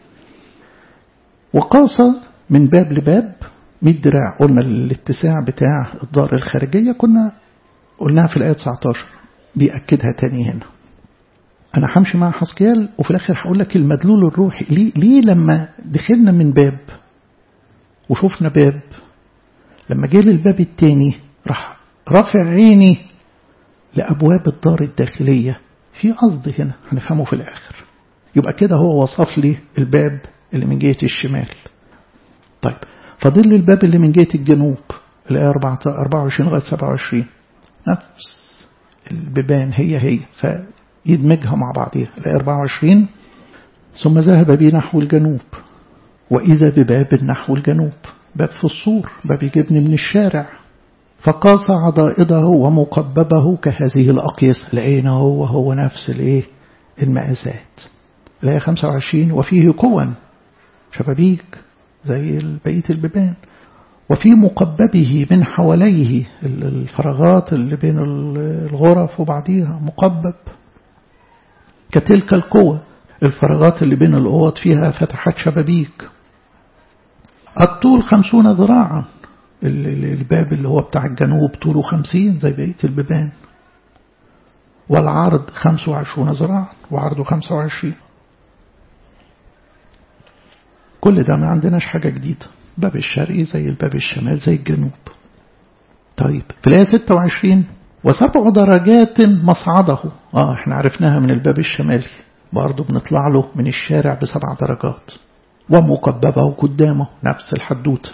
وقاس من باب لباب 100 دراع قلنا الاتساع بتاع الدار الخارجية كنا قلناها في الآية 19 بيأكدها تاني هنا أنا همشي مع حسكيال وفي الآخر هقول لك المدلول الروحي ليه, ليه لما دخلنا من باب وشوفنا باب لما جه للباب التاني راح رافع عيني لأبواب الدار الداخلية في قصد هنا هنفهمه في الآخر يبقى كده هو وصف لي الباب اللي من جهة الشمال طيب فاضل لي الباب اللي من جهة الجنوب الآية 24 لغاية 27 نفس البيبان هي هي فيدمجها مع بعضها الآية 24 ثم ذهب بي نحو الجنوب وإذا بباب نحو الجنوب باب في السور باب يجيبني من الشارع فقاس عضائده ومقببه كهذه الأقيس لقينا هو هو نفس الايه المقاسات الآية 25 وفيه كون شبابيك زي بقية البيبان وفي مقببه من حواليه الفراغات اللي بين الغرف وبعضيها مقبب كتلك القوة الفراغات اللي بين الأوض فيها فتحات شبابيك الطول خمسون ذراعا الباب اللي هو بتاع الجنوب طوله خمسين زي بقية البيبان والعرض خمس وعشرون ذراعا وعرضه خمسة وعشرين كل ده ما عندناش حاجة جديدة باب الشرقي زي الباب الشمال زي الجنوب طيب في الآية 26 وسبع درجات مصعده اه احنا عرفناها من الباب الشمالي برضه بنطلع له من الشارع بسبع درجات ومكببه قدامه نفس الحدوته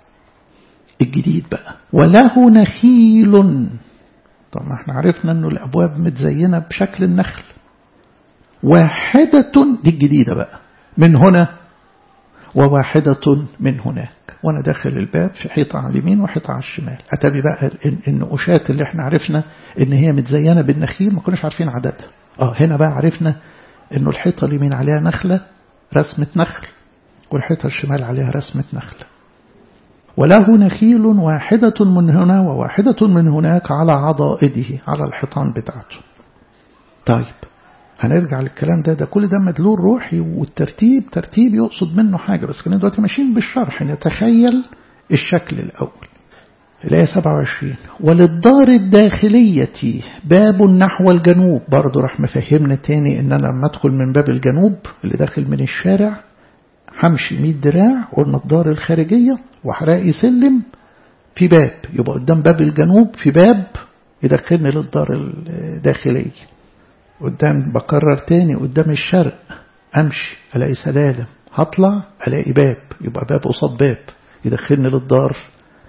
الجديد بقى وله نخيل طب ما احنا عرفنا انه الابواب متزينه بشكل النخل واحده دي الجديده بقى من هنا وواحدة من هناك وانا داخل الباب في حيطة على اليمين وحيطة على الشمال اتابي بقى النقوشات اللي احنا عرفنا ان هي متزينة بالنخيل ما كناش عارفين عددها اه هنا بقى عرفنا انه الحيطة اليمين عليها نخلة رسمة نخل والحيطة الشمال عليها رسمة نخل وله نخيل واحدة من هنا وواحدة من هناك على عضائده على الحيطان بتاعته طيب هنرجع للكلام ده ده كل ده مدلول روحي والترتيب ترتيب يقصد منه حاجة بس كنا دلوقتي ماشيين بالشرح نتخيل الشكل الأول الآية 27 وللدار الداخلية باب نحو الجنوب برضه راح مفهمنا تاني ان انا لما ادخل من باب الجنوب اللي داخل من الشارع همشي 100 دراع قلنا الدار الخارجية وهلاقي سلم في باب يبقى قدام باب الجنوب في باب يدخلني للدار الداخلية قدام بكرر تاني قدام الشرق امشي الاقي سلالم هطلع الاقي باب يبقى باب قصاد باب يدخلني للدار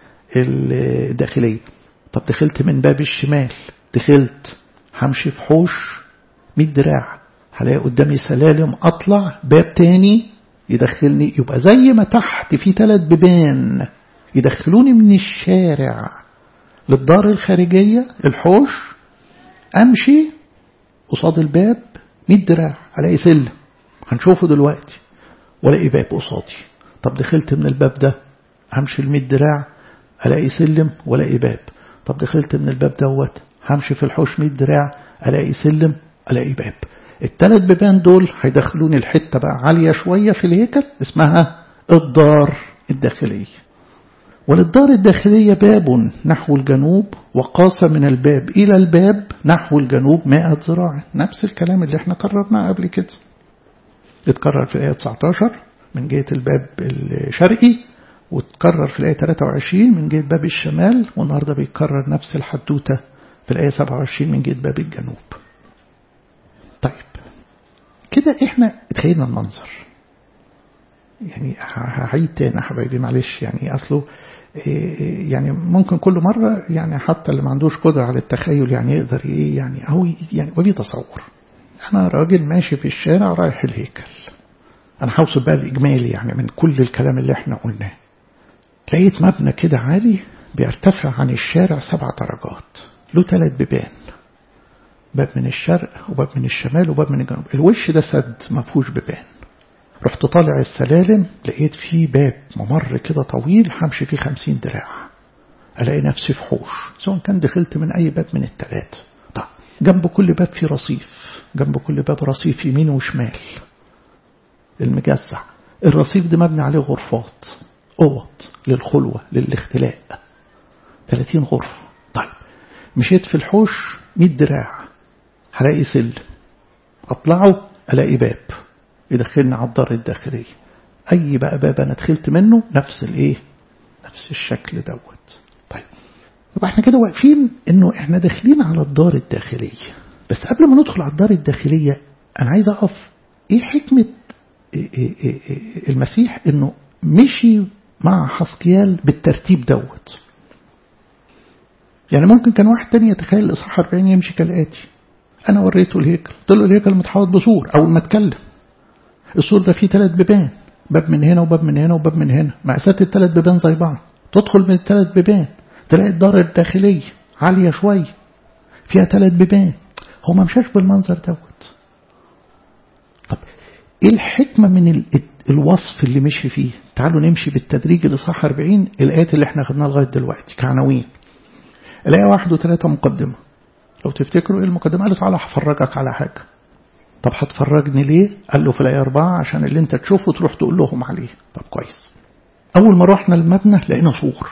الداخلية طب دخلت من باب الشمال دخلت همشي في حوش 100 دراع هلاقي قدامي سلالم اطلع باب تاني يدخلني يبقى زي ما تحت في ثلاث بيبان يدخلوني من الشارع للدار الخارجية الحوش امشي قصاد الباب 100 دراع الاقي سلم هنشوفه دلوقتي والاقي باب قصادي طب دخلت من الباب ده همشي ال 100 دراع الاقي سلم والاقي باب طب دخلت من الباب دوت همشي في الحوش 100 دراع الاقي سلم الاقي باب الثلاث بيبان دول هيدخلوني الحته بقى عاليه شويه في الهيكل اسمها الدار الداخليه وللدار الداخلية باب نحو الجنوب وقاس من الباب إلى الباب نحو الجنوب مائة ذراع نفس الكلام اللي احنا قررناه قبل كده اتكرر في الآية 19 من جهة الباب الشرقي وتكرر في الآية 23 من جهة باب الشمال والنهاردة بيتكرر نفس الحدوتة في الآية 27 من جهة باب الجنوب طيب كده احنا اتخيلنا المنظر يعني هعيد تاني حبايبي معلش يعني اصله يعني ممكن كل مرة يعني حتى اللي ما عندوش قدرة على التخيل يعني يقدر ايه يعني هو يعني وليه تصور انا راجل ماشي في الشارع رايح الهيكل انا هوصل بقى الاجمالي يعني من كل الكلام اللي احنا قلناه لقيت مبنى كده عالي بيرتفع عن الشارع سبع درجات له ثلاث بيبان باب من الشرق وباب من الشمال وباب من الجنوب الوش ده سد ما فيهوش بيبان رحت طالع السلالم لقيت فيه باب ممر كده طويل همشي فيه خمسين دراع ألاقي نفسي في حوش سواء كان دخلت من أي باب من التلاتة طيب جنب كل باب في رصيف جنب كل باب رصيف يمين وشمال المجزع الرصيف ده مبني عليه غرفات أوض للخلوة للاختلاء 30 غرفة طيب مشيت في الحوش 100 دراع هلاقي سلم أطلعه ألاقي باب يدخلني على الدار الداخلية أي بقى باب أنا دخلت منه نفس الإيه نفس الشكل دوت طيب يبقى احنا كده واقفين إنه احنا داخلين على الدار الداخلية بس قبل ما ندخل على الدار الداخلية أنا عايز أقف إيه حكمة إيه إيه إيه المسيح إنه مشي مع حسقيال بالترتيب دوت يعني ممكن كان واحد تاني يتخيل الإصحاح 40 يمشي كالآتي أنا وريته الهيكل قلت له الهيكل متحوط بسور أول ما اتكلم السور ده فيه ثلاث بيبان باب من هنا وباب من هنا وباب من هنا مقاسات الثلاث بيبان زي بعض تدخل من الثلاث بيبان تلاقي الدار الداخلية عالية شوية فيها ثلاث بيبان هو ما مشاش بالمنظر دوت طب ايه الحكمة من ال... الوصف اللي مشي فيه تعالوا نمشي بالتدريج لصح 40 الآيات اللي احنا خدناها لغاية دلوقتي كعناوين الآية واحد وثلاثة مقدمة لو تفتكروا ايه المقدمة قالوا تعالى هفرجك على حاجة طب هتفرجني ليه قال له في الآية أربعة عشان اللي انت تشوفه تروح تقول لهم عليه طب كويس أول ما رحنا المبنى لقينا سور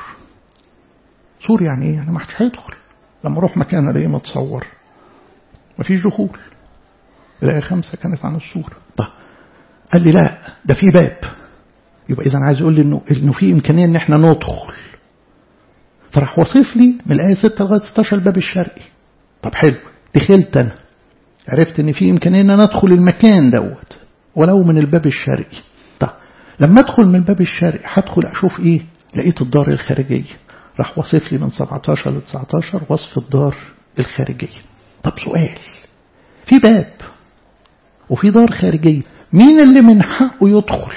سور يعني ايه يعني ما حدش هيدخل لما اروح مكان الاقيه متصور مفيش دخول الآية خمسة كانت عن السور طب قال لي لا ده في باب يبقى إذا عايز يقول لي إنه إنه في إمكانية إن إحنا ندخل فراح وصف لي من الآية 6 لغاية 16 الباب الشرقي طب حلو دخلت أنا عرفت إن في إمكانية إن أنا أدخل المكان دوت ولو من الباب الشرقي طب لما أدخل من الباب الشرقي هدخل أشوف إيه لقيت الدار الخارجية راح وصف لي من 17 ل 19 وصف الدار الخارجية طب سؤال في باب وفي دار خارجية مين اللي من حقه يدخل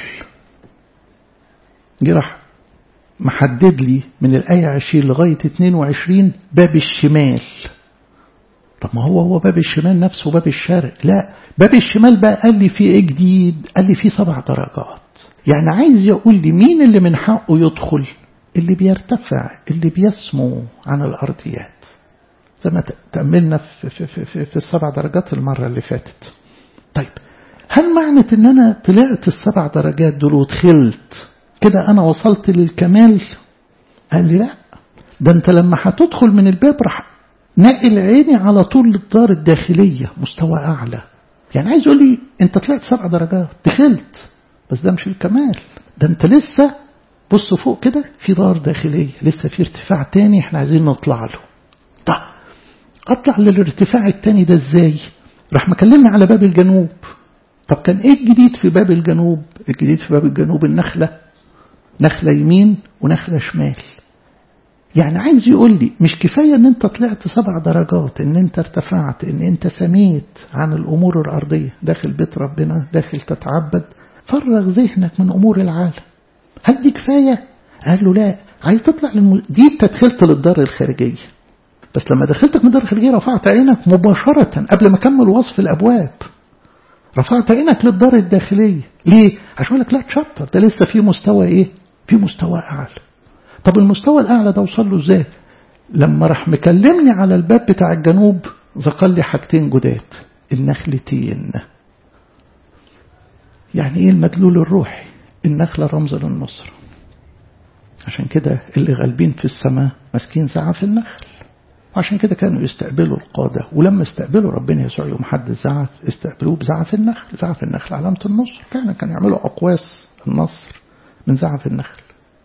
جه راح محدد لي من الآية 20 لغاية 22 باب الشمال طب ما هو هو باب الشمال نفسه باب الشرق لا باب الشمال بقى قال لي فيه ايه جديد قال لي فيه سبع درجات يعني عايز يقول لي مين اللي من حقه يدخل اللي بيرتفع اللي بيسمو عن الأرضيات زي ما تأملنا في, في, في, في, في السبع درجات المرة اللي فاتت طيب هل معنى ان انا طلعت السبع درجات دول ودخلت كده انا وصلت للكمال قال لي لا ده انت لما هتدخل من الباب راح نقل عيني على طول للدار الداخلية مستوى أعلى يعني عايز يقول لي انت طلعت سبع درجات دخلت بس ده مش الكمال ده انت لسه بص فوق كده في دار داخلية لسه في ارتفاع تاني احنا عايزين نطلع له طب اطلع للارتفاع التاني ده ازاي راح مكلمني على باب الجنوب طب كان ايه الجديد في باب الجنوب الجديد في باب الجنوب النخلة نخلة يمين ونخلة شمال يعني عايز يقول لي مش كفاية ان انت طلعت سبع درجات ان انت ارتفعت ان انت سميت عن الامور الارضية داخل بيت ربنا داخل تتعبد فرغ ذهنك من امور العالم هل دي كفاية قال له لا عايز تطلع للم... دي انت دخلت للدار الخارجية بس لما دخلتك من الدار الخارجية رفعت عينك مباشرة قبل ما اكمل وصف الابواب رفعت عينك للدار الداخلية ليه عشان لك لا تشطر ده لسه في مستوى ايه في مستوى اعلى طب المستوى الأعلى ده وصل له ازاي لما راح مكلمني على الباب بتاع الجنوب ذكر لي حاجتين جداد النخلتين يعني ايه المدلول الروحي النخلة رمز للنصر عشان كده اللي غالبين في السماء ماسكين زعف النخل وعشان كده كانوا يستقبلوا القادة ولما استقبلوا ربنا يسوع يوم حد الزعف استقبلوه بزعف النخل زعف النخل علامة النصر فعلا كانوا يعملوا أقواس النصر من زعف النخل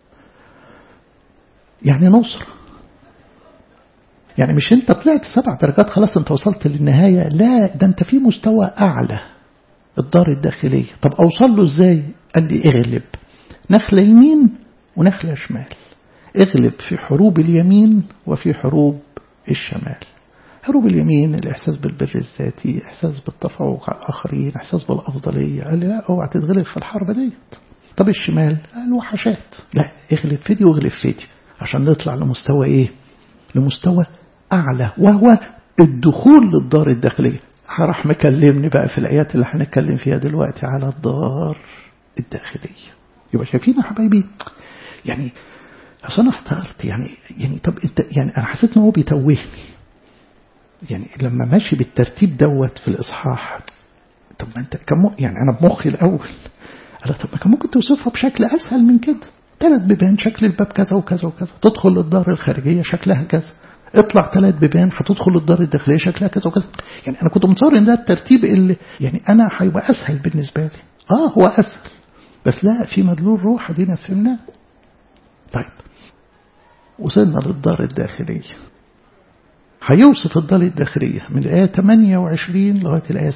يعني نصرة يعني مش انت طلعت سبع درجات خلاص انت وصلت للنهاية لا ده انت في مستوى أعلى الدار الداخلية طب أوصل له ازاي قال لي اغلب نخلة يمين ونخلة شمال اغلب في حروب اليمين وفي حروب الشمال حروب اليمين الإحساس بالبر الذاتي إحساس بالتفوق على الآخرين إحساس بالأفضلية قال لي لا اوعى تتغلب في الحرب ديت طب الشمال الوحشات لا اغلب في دي واغلب في دي عشان نطلع لمستوى ايه لمستوى اعلى وهو الدخول للدار الداخليه راح مكلمني بقى في الايات اللي هنتكلم فيها دلوقتي على الدار الداخليه يبقى شايفين يا حبايبي يعني اصل انا احترت يعني يعني طب انت يعني انا حسيت ان هو بيتوهني يعني لما ماشي بالترتيب دوت في الاصحاح طب ما انت كم يعني انا بمخي الاول قال طب ما كان ممكن توصفها بشكل اسهل من كده ثلاث بيبان شكل الباب كذا وكذا وكذا تدخل للدار الخارجية شكلها كذا اطلع ثلاث بيبان هتدخل للدار الداخلية شكلها كذا وكذا يعني أنا كنت متصور إن ده الترتيب اللي يعني أنا هيبقى أسهل بالنسبة لي آه هو أسهل بس لا في مدلول روح دينا فهمناه طيب وصلنا للدار الداخلية هيوصف الدار الداخلية من الآية 28 لغاية الآية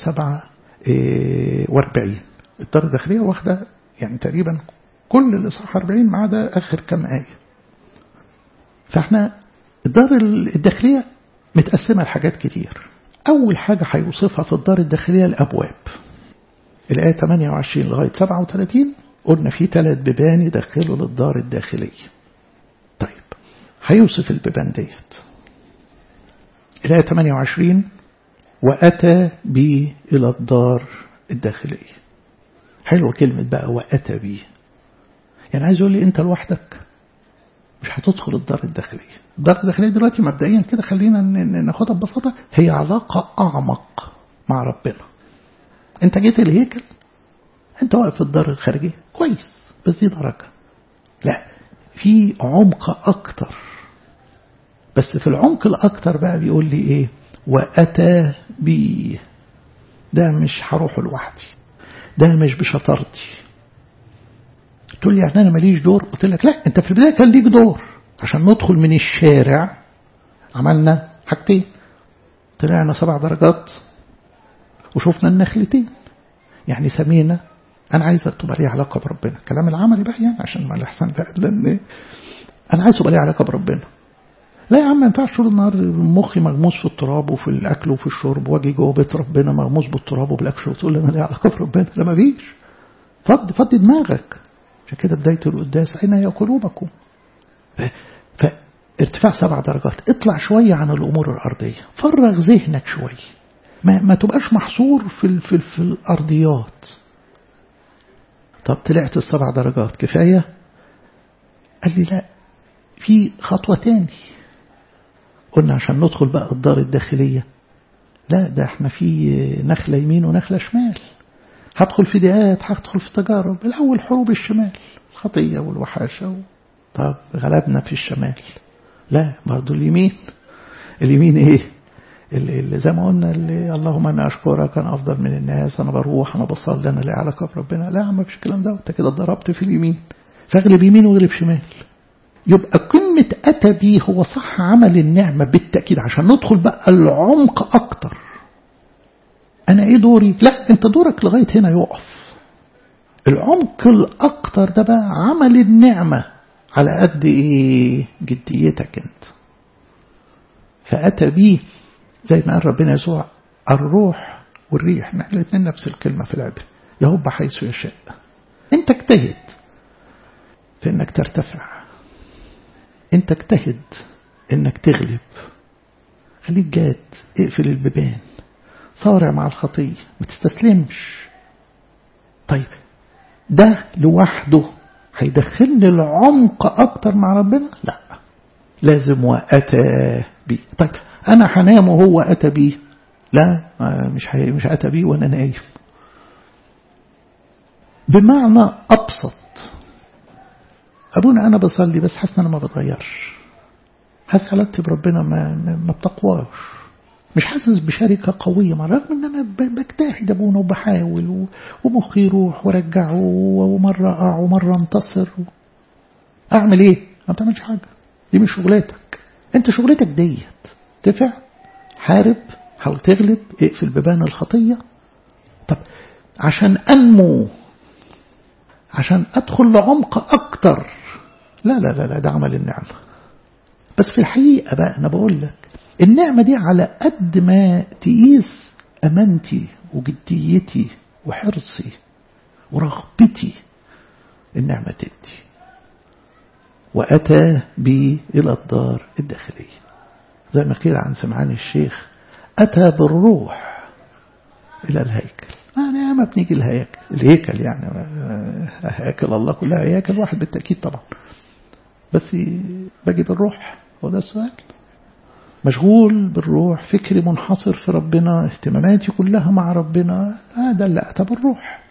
47 الدار الداخلية واخدة يعني تقريبا كل الإصحاح 40 ما عدا آخر كم آية فاحنا الدار الداخلية متقسمة لحاجات كتير أول حاجة هيوصفها في الدار الداخلية الأبواب الآية 28 لغاية 37 قلنا في ثلاث بيبان يدخلوا للدار الداخلية طيب هيوصف البيبان ديت الآية 28 وأتى بي إلى الدار الداخلية حلوة كلمة بقى وأتى بي يعني عايز يقول لي أنت لوحدك مش هتدخل الدار الداخلية الدار الداخلية دلوقتي مبدئيا كده خلينا ناخدها ببساطة هي علاقة أعمق مع ربنا أنت جيت الهيكل أنت واقف في الدار الخارجية كويس بس دي درجة لا في عمق أكتر بس في العمق الأكتر بقى بيقول لي إيه وأتى بي ده مش هروح لوحدي ده مش بشطارتي تقول لي يعني أنا ماليش دور قلت لك لا أنت في البداية كان ليك دور عشان ندخل من الشارع عملنا حاجتين طلعنا سبع درجات وشفنا النخلتين يعني سمينا أنا عايزك تبقى لي علاقة بربنا الكلام العملي بقى يعني عشان ما الأحسن ده لأن أنا عايز تبقى لي علاقة بربنا لا يا عم ما ينفعش طول النهار مخي مغموس في التراب وفي الأكل وفي الشرب واجي جوه بيت ربنا مغموس بالتراب وبالأكل وتقول لي أنا لي علاقة بربنا لا ما فيش فضي فضي دماغك عشان كده بداية القداس أين هي قلوبكم فارتفاع سبع درجات اطلع شوية عن الأمور الأرضية فرغ ذهنك شوية ما, ما تبقاش محصور في, ال في, ال في الأرضيات طب طلعت السبع درجات كفاية قال لي لا في خطوة تاني قلنا عشان ندخل بقى الدار الداخلية لا ده احنا في نخلة يمين ونخلة شمال هدخل في دقات هدخل في تجارب الأول حروب الشمال الخطية والوحاشة و... طب غلبنا في الشمال لا برضو اليمين اليمين ايه اللي زي ما قلنا اللي اللهم انا اشكرك انا افضل من الناس انا بروح انا بصلي انا لي علاقه بربنا لا ما فيش الكلام ده انت كده اتضربت في اليمين فاغلب يمين واغلب شمال يبقى كلمة أتى بي هو صح عمل النعمة بالتأكيد عشان ندخل بقى العمق أكتر أنا إيه دوري؟ لا أنت دورك لغاية هنا يقف العمق الأكتر ده بقى عمل النعمة على قد إيه جديتك أنت فأتى بي زي ما قال ربنا يسوع الروح والريح الاثنين نفس الكلمة في العبر يهب حيث يشاء انت اجتهد في انك ترتفع انت اجتهد انك تغلب خليك جاد اقفل البيبان صارع مع الخطية ما تستسلمش طيب ده لوحده هيدخلني العمق اكتر مع ربنا لا لازم واتى بي طيب انا هنام وهو اتى بيه لا مش هي مش اتى بيه وانا نايم بمعنى ابسط ابونا انا بصلي بس حاسس ان انا ما بتغيرش حاسس علاقتي بربنا ما ما بتقواش مش حاسس بشركة قوية مع رغم ان انا بجتهد ابونا وبحاول ومخي يروح وارجعه ومرة اقع ومرة انتصر اعمل ايه؟ ما بتعملش حاجة دي مش شغلتك انت شغلتك ديت دفع حارب حاول تغلب اقفل ببان الخطية طب عشان أنمو عشان أدخل لعمق أكتر لا لا لا لا ده عمل النعمة بس في الحقيقة بقى أنا بقول لك النعمة دي على قد ما تقيس أمانتي وجديتي وحرصي ورغبتي النعمة تدي وأتى بي إلى الدار الداخلية زي ما قيل عن سمعان الشيخ أتى بالروح إلى الهيكل أنا ما بنيجي الهيكل الهيكل يعني هيكل الله كلها هيكل واحد بالتأكيد طبعا بس باجي بالروح هو ده السؤال مشغول بالروح فكري منحصر في ربنا اهتماماتي كلها مع ربنا هذا اللي أتى بالروح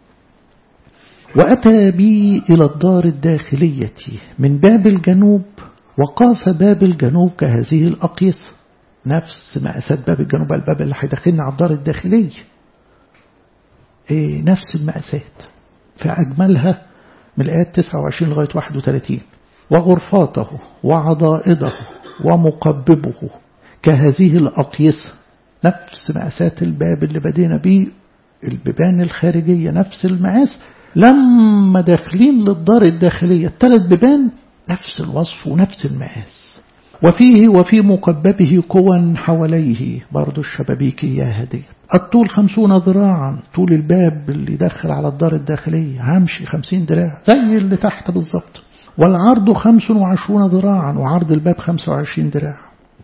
وأتى بي إلى الدار الداخلية من باب الجنوب وقاس باب الجنوب كهذه الأقيسة نفس مقاسات باب الجنوب الباب اللي هيدخلنا على الدار الداخلية إيه نفس المقاسات فأجملها من الآيات 29 لغاية 31 وغرفاته وعضائده ومقببه كهذه الأقيسة نفس مقاسات الباب اللي بدينا بيه البيبان الخارجية نفس المقاس لما داخلين للدار الداخلية الثلاث بيبان نفس الوصف ونفس المقاس وفيه وفي مقببه قوى حواليه برضو الشبابيكية هدية الطول خمسون ذراعا طول الباب اللي داخل على الدار الداخلية همشي خمسين ذراع زي اللي تحت بالظبط والعرض خمس وعشرون ذراعا وعرض الباب خمسة وعشرين ذراع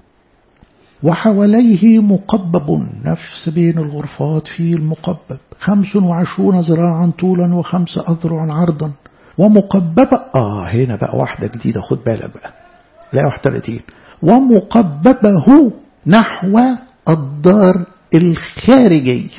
وحواليه مقبب نفس بين الغرفات في المقبب خمس وعشرون ذراعا طولا وخمس أذرع عرضا ومقببة آه هنا بقى واحدة جديدة خد بالك بقى لا 31 ومقببه نحو الدار الخارجية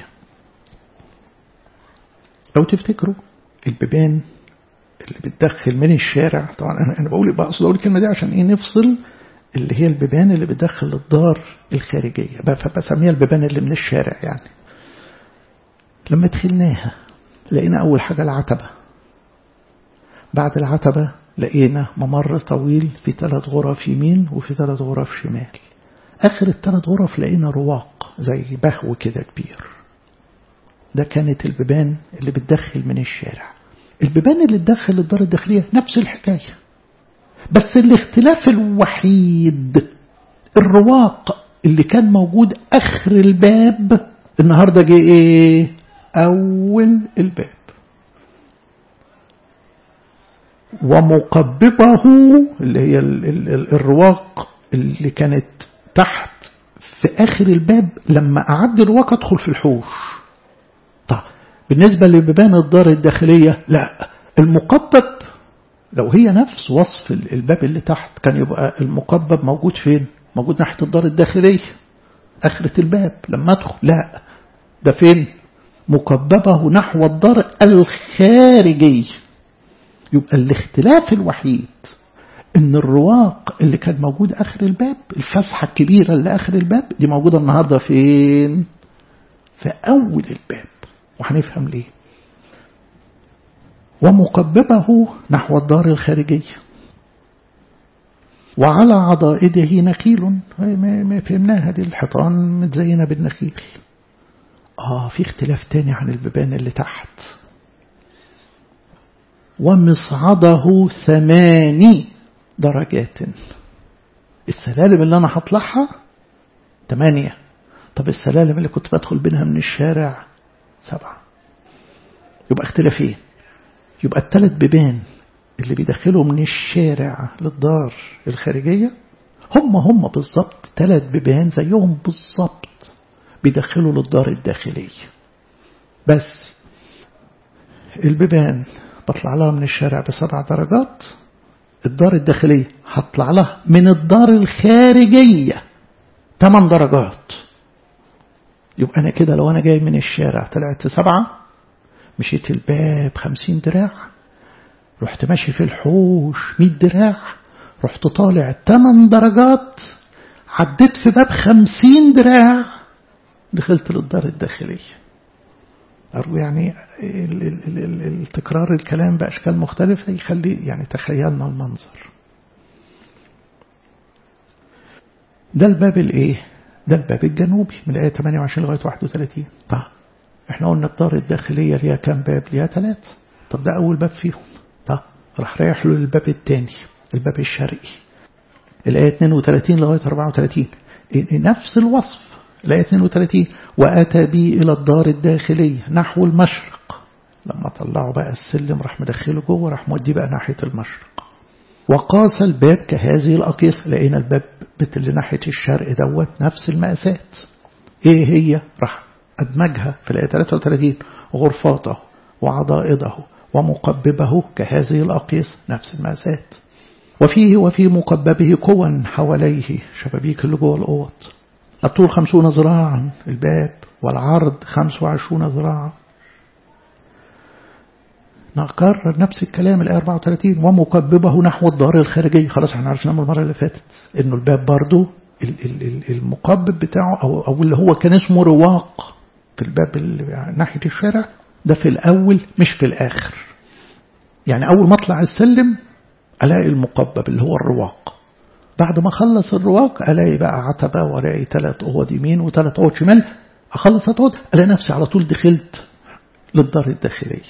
لو تفتكروا البيبان اللي بتدخل من الشارع طبعا انا بقول بقصد اقول الكلمه دي عشان ايه نفصل اللي هي البيبان اللي بتدخل الدار الخارجيه فبسميها البيبان اللي من الشارع يعني لما دخلناها لقينا اول حاجه العتبه بعد العتبة لقينا ممر طويل في ثلاث غرف يمين وفي ثلاث غرف شمال آخر الثلاث غرف لقينا رواق زي بهو كده كبير ده كانت البيبان اللي بتدخل من الشارع البيبان اللي تدخل الدار الداخلية نفس الحكاية بس الاختلاف الوحيد الرواق اللي كان موجود آخر الباب النهاردة جه ايه أول الباب ومقببه اللي هي ال ال ال الرواق اللي كانت تحت في آخر الباب لما أعد الرواق أدخل في الحوش طب بالنسبة لبيبان الدار الداخلية لا المقبب لو هي نفس وصف الباب اللي تحت كان يبقى المقبب موجود فين موجود ناحية الدار الداخلية آخرة الباب لما أدخل لا ده فين مقببه نحو الدار الخارجي يبقى الاختلاف الوحيد ان الرواق اللي كان موجود اخر الباب الفسحة الكبيرة اللي اخر الباب دي موجودة النهاردة فين في اول الباب وهنفهم ليه ومقببه نحو الدار الخارجية وعلى عضائده نخيل ما فهمناها دي الحيطان متزينة بالنخيل آه في اختلاف تاني عن البيبان اللي تحت ومصعده ثماني درجات السلالم اللي أنا هطلعها ثمانية طب السلالم اللي كنت بدخل بينها من الشارع سبعة يبقى اختلافين يبقى الثلاث بيبان اللي بيدخلوا من الشارع للدار الخارجية هم هم بالظبط ثلاث بيبان زيهم بالظبط بيدخلوا للدار الداخلية بس البيبان بطلع لها من الشارع بسبع درجات الدار الداخلية هطلع لها من الدار الخارجية ثمان درجات يبقى أنا كده لو أنا جاي من الشارع طلعت سبعة مشيت الباب خمسين دراع رحت ماشي في الحوش مية دراع رحت طالع ثمان درجات عديت في باب خمسين دراع دخلت للدار الداخلية أرجو يعني التكرار الكلام بأشكال مختلفة يخلي يعني تخيلنا المنظر ده الباب الايه ده الباب الجنوبي من الآية 28 لغاية 31 طب احنا قلنا الدار الداخلية ليها كام باب ليها ثلاث طب ده أول باب فيهم طب راح رايح له الباب الثاني الباب الشرقي الآية 32 لغاية 34 نفس الوصف الآية 32 وأتى بي إلى الدار الداخلية نحو المشرق لما طلعوا بقى السلم راح مدخله جوه راح موديه بقى ناحية المشرق وقاس الباب كهذه الأقيسة لقينا الباب اللي ناحية الشرق دوت نفس المقاسات ايه هي راح أدمجها في الآية 33 غرفاته وعضائده ومقببه كهذه الأقيسة نفس المقاسات وفيه وفي مقببه قوى حواليه شبابيك اللي جوه الأوض الطول خمسون ذراعا الباب والعرض خمس وعشرون ذراعا نكرر نفس الكلام الآية 34 ومكببه نحو الدار الخارجية خلاص احنا عرفنا المرة اللي فاتت انه الباب برضو المقبب بتاعه أو, أو اللي هو كان اسمه رواق في الباب اللي ناحية الشارع ده في الأول مش في الآخر يعني أول ما أطلع السلم ألاقي المقبب اللي هو الرواق بعد ما أخلص الرواق ألاقي بقى عتبة وألاقي ثلاث أوض يمين وثلاث أوض شمال أخلص أوض ألاقي نفسي على طول دخلت للدار الداخلية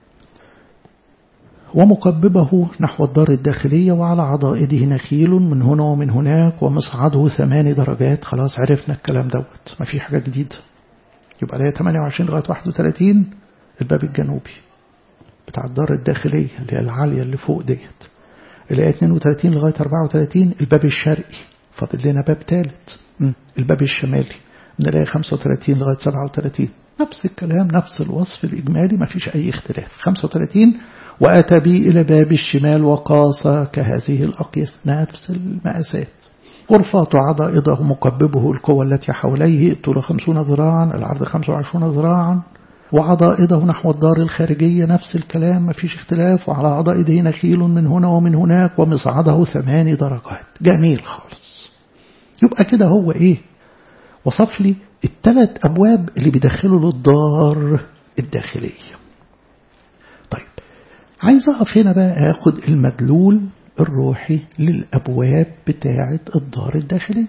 ومقببه نحو الدار الداخلية وعلى عضائده نخيل من هنا ومن هناك ومصعده ثمان درجات خلاص عرفنا الكلام دوت ما في حاجة جديدة يبقى لها 28 لغاية 31 الباب الجنوبي بتاع الدار الداخلية اللي هي العالية اللي فوق ديت اللي هي 32 لغاية 34 الباب الشرقي فاضل لنا باب ثالث الباب الشمالي من الآية 35 لغاية 37 نفس الكلام نفس الوصف الإجمالي ما فيش أي اختلاف 35 وأتى بي إلى باب الشمال وقاس كهذه الأقيس نفس المقاسات غرفات عضائده مقببه القوى التي حواليه طول خمسون ذراعا العرض خمسة وعشرون ذراعا وعضائده نحو الدار الخارجية نفس الكلام ما فيش اختلاف وعلى عضائده نخيل من هنا ومن هناك ومصعده ثمان درجات جميل خالص يبقى كده هو ايه وصف لي الثلاث أبواب اللي بيدخلوا للدار الداخلية طيب عايز أقف هنا بقى أخد المدلول الروحي للأبواب بتاعة الدار الداخلية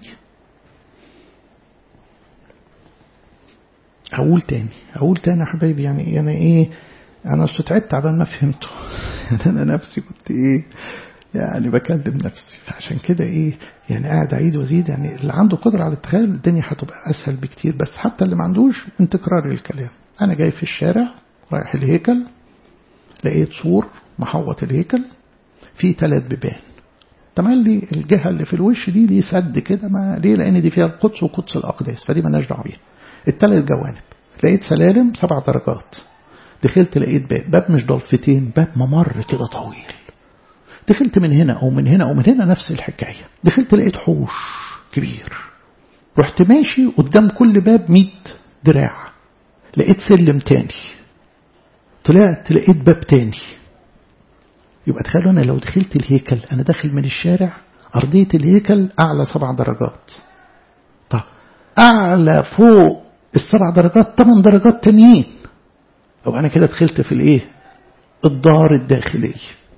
أقول تاني أقول تاني يا حبايبي يعني يعني إيه أنا استتعبت عبال ما فهمته أنا نفسي كنت إيه يعني بكلم نفسي فعشان كده إيه يعني قاعد أعيد وأزيد يعني اللي عنده قدرة على التخيل الدنيا هتبقى أسهل بكتير بس حتى اللي ما عندوش من تكرار الكلام أنا جاي في الشارع رايح الهيكل لقيت سور محوط الهيكل فيه ثلاث بيبان تمام لي الجهة اللي في الوش دي دي سد كده ما ليه لأن دي فيها القدس وقدس الأقداس فدي مالناش دعوة بيها الثلاث جوانب لقيت سلالم سبع درجات دخلت لقيت باب باب مش ضلفتين باب ممر كده طويل دخلت من هنا أو من هنا أو من هنا نفس الحكاية دخلت لقيت حوش كبير رحت ماشي قدام كل باب 100 دراع لقيت سلم تاني طلعت لقيت باب تاني يبقى تخيلوا أنا لو دخلت الهيكل أنا داخل من الشارع أرضية الهيكل أعلى سبع درجات طب أعلى فوق السبع درجات ثمان درجات تانيين أو أنا كده دخلت في الإيه الدار الداخلية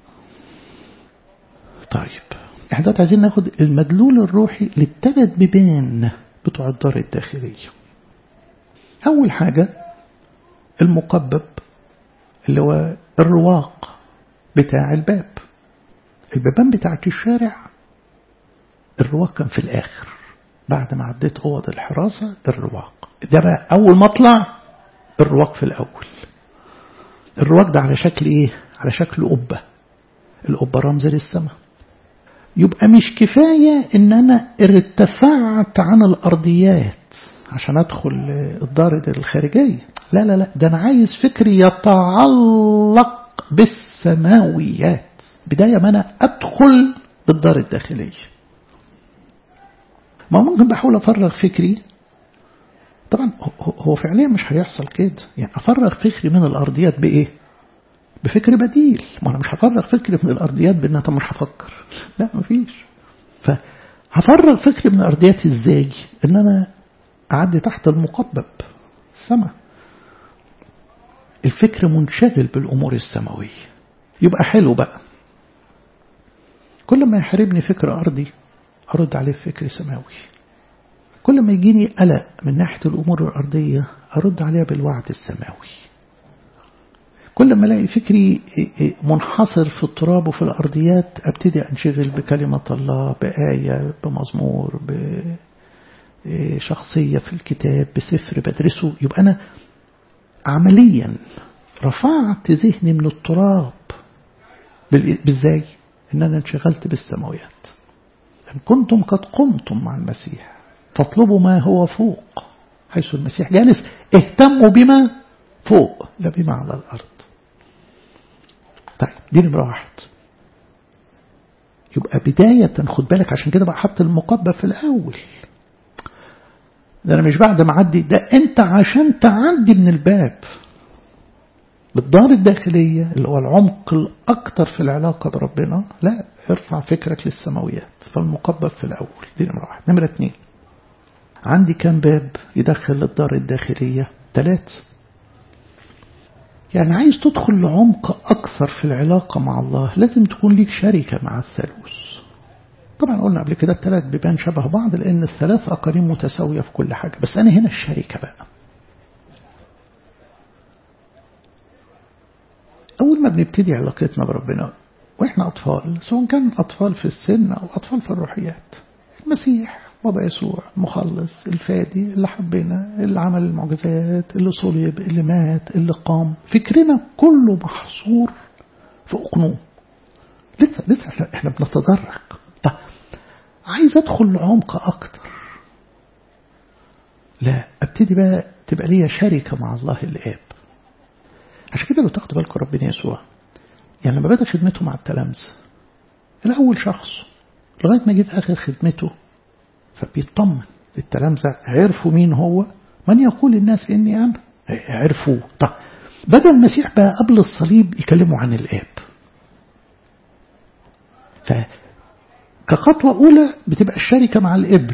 طيب احنا دلوقتي عايزين ناخد المدلول الروحي للثلاث بيبان بتوع الدار الداخلية أول حاجة المقبب اللي هو الرواق بتاع الباب البيبان بتاعت الشارع الرواق كان في الآخر بعد ما عديت أوض الحراسة الرواق ده بقى أول ما أطلع الرواق في الأول الرواق ده على شكل إيه؟ على شكل قبة القبة رمز للسماء يبقى مش كفاية إن أنا ارتفعت عن الأرضيات عشان أدخل الدار الخارجية لا لا لا ده أنا عايز فكري يتعلق بالسماويات بداية ما أنا أدخل بالدار الداخلية ما ممكن بحاول أفرغ فكري طبعا هو فعليا مش هيحصل كده يعني أفرغ فكري من الأرضيات بإيه بفكر بديل ما أنا مش هفرغ فكري من الأرضيات بأن طب مش هفكر لا مفيش فهفرغ فكري من الأرضيات إزاي إن أنا أعدي تحت المقبب السماء الفكر منشغل بالأمور السماوية يبقى حلو بقى كل ما يحاربني فكر أرضي أرد عليه فكر سماوي كل ما يجيني قلق من ناحية الأمور الأرضية أرد عليها بالوعد السماوي كل ما الاقي فكري منحصر في التراب وفي الأرضيات أبتدي أنشغل بكلمة الله بآية بمزمور بشخصية في الكتاب بسفر بدرسه يبقى أنا عمليا رفعت ذهني من التراب بالزاي إن أنا انشغلت بالسماويات إن كنتم قد قمتم مع المسيح فاطلبوا ما هو فوق حيث المسيح جالس اهتموا بما فوق لا بما على الأرض طيب دي نمرة واحد يبقى بداية خد بالك عشان كده بقى حط المقبة في الأول ده أنا مش بعد ما أعدي ده أنت عشان تعدي من الباب بالدار الداخلية اللي هو العمق الأكثر في العلاقة بربنا لا ارفع فكرك للسماويات فالمقبب في الأول دي نمرة واحد نمرة اتنين عندي كام باب يدخل للدار الداخلية ثلاث يعني عايز تدخل لعمق أكثر في العلاقة مع الله لازم تكون ليك شركة مع الثالوث طبعا قلنا قبل كده الثلاث بيبان شبه بعض لأن الثلاث أقارين متساوية في كل حاجة بس أنا هنا الشركة بقى أول ما بنبتدي علاقتنا بربنا وإحنا أطفال سواء كان أطفال في السن أو أطفال في الروحيات المسيح بابا يسوع المخلص الفادي اللي حبنا اللي عمل المعجزات اللي صلب اللي مات اللي قام فكرنا كله محصور في أقنوم لسه لسه احنا, احنا بنتدرج طب عايز ادخل لعمق اكتر لا ابتدي بقى تبقى ليا شركه مع الله الاب عشان كده لو تاخدوا بالكم ربنا يسوع يعني لما بدا خدمته مع التلامذه الاول شخص لغايه ما جه في اخر خدمته فبيطمن التلامذة عرفوا مين هو من يقول الناس إني أنا عرفوه طب بدأ المسيح بقى قبل الصليب يكلموا عن الآب فكخطوة أولى بتبقى الشركة مع الابن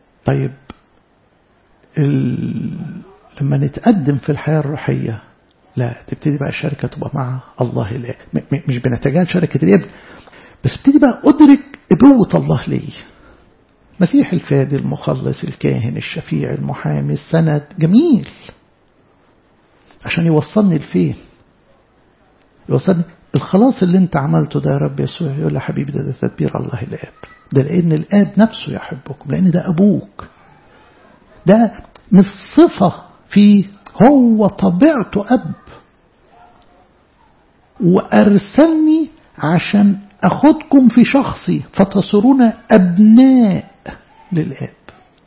طيب ال... لما نتقدم في الحياة الروحية لا تبتدي بقى الشركة تبقى مع الله الآب مش بنتجاهل شركة الابن بس ابتدي بقى أدرك أبوة الله لي مسيح الفادي المخلص الكاهن الشفيع المحامي السند جميل عشان يوصلني لفين يوصلني الخلاص اللي انت عملته ده يا رب يسوع يقول يا حبيبي ده, ده تدبير الله الآب ده لأن الآب نفسه يحبكم لأن ده أبوك ده مش صفة فيه هو طبيعته أب وأرسلني عشان أخدكم في شخصي فتصيرون أبناء للآب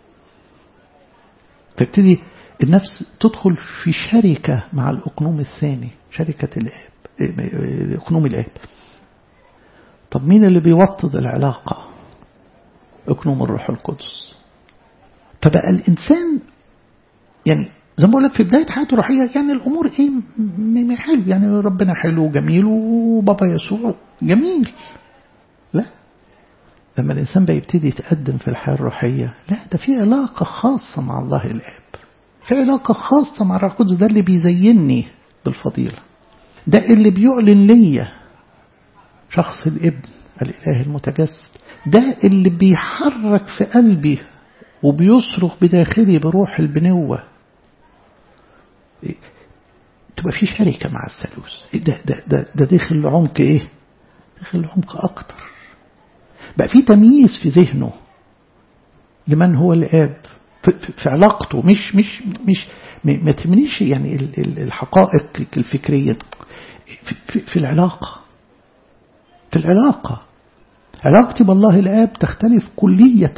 تبتدي النفس تدخل في شركة مع الأقنوم الثاني شركة الآب أقنوم الآب طب مين اللي بيوطد العلاقة أقنوم الروح القدس فبقى الإنسان يعني زي ما بقول لك في بداية حياته الروحية يعني الأمور إيه حلو يعني ربنا حلو وجميل وبابا يسوع جميل لا لما الإنسان بيبتدي يتقدم في الحياة الروحية لا ده في علاقة خاصة مع الله الآب في علاقة خاصة مع الروح القدس ده اللي بيزينني بالفضيلة ده اللي بيعلن ليا شخص الابن الإله المتجسد ده اللي بيحرك في قلبي وبيصرخ بداخلي بروح البنوة تبقى في شركة مع الثالوث ده, ده, ده, ده داخل لعمق ايه داخل لعمق اكتر بقى في تمييز في ذهنه لمن هو الاب في, في علاقته مش مش مش ما تمنيش يعني الحقائق الفكرية في, في, في العلاقة في العلاقة علاقتي بالله الآب تختلف كلية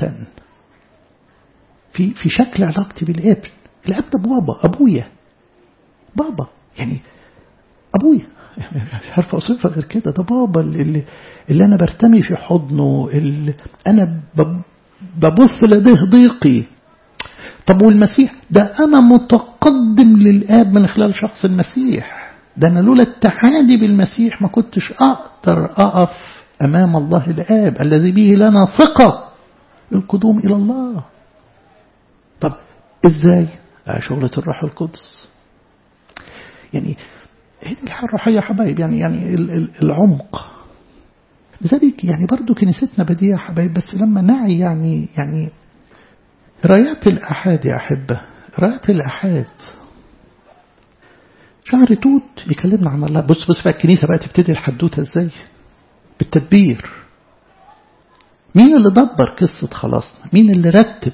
في في شكل علاقتي بالابن الاب ده بابا ابويا بابا يعني ابويا مش عارف اوصفها غير كده ده بابا اللي, اللي انا برتمي في حضنه اللي انا ببث لديه ضيقي طب والمسيح ده انا متقدم للاب من خلال شخص المسيح ده انا لولا اتحادي بالمسيح ما كنتش اقدر اقف امام الله الاب الذي به لنا ثقه القدوم الى الله طب ازاي شغلة الروح القدس يعني هنا الحياة الروحية يا حبايب يعني يعني العمق لذلك يعني برضو كنيستنا بديهة حبايب بس لما نعي يعني يعني رايات الأحاد يا أحبة رايات الأحاد شهر توت يكلمنا عن الله بص بص بقى الكنيسة بقى تبتدي الحدوتة ازاي بالتدبير مين اللي دبر قصة خلاصنا مين اللي رتب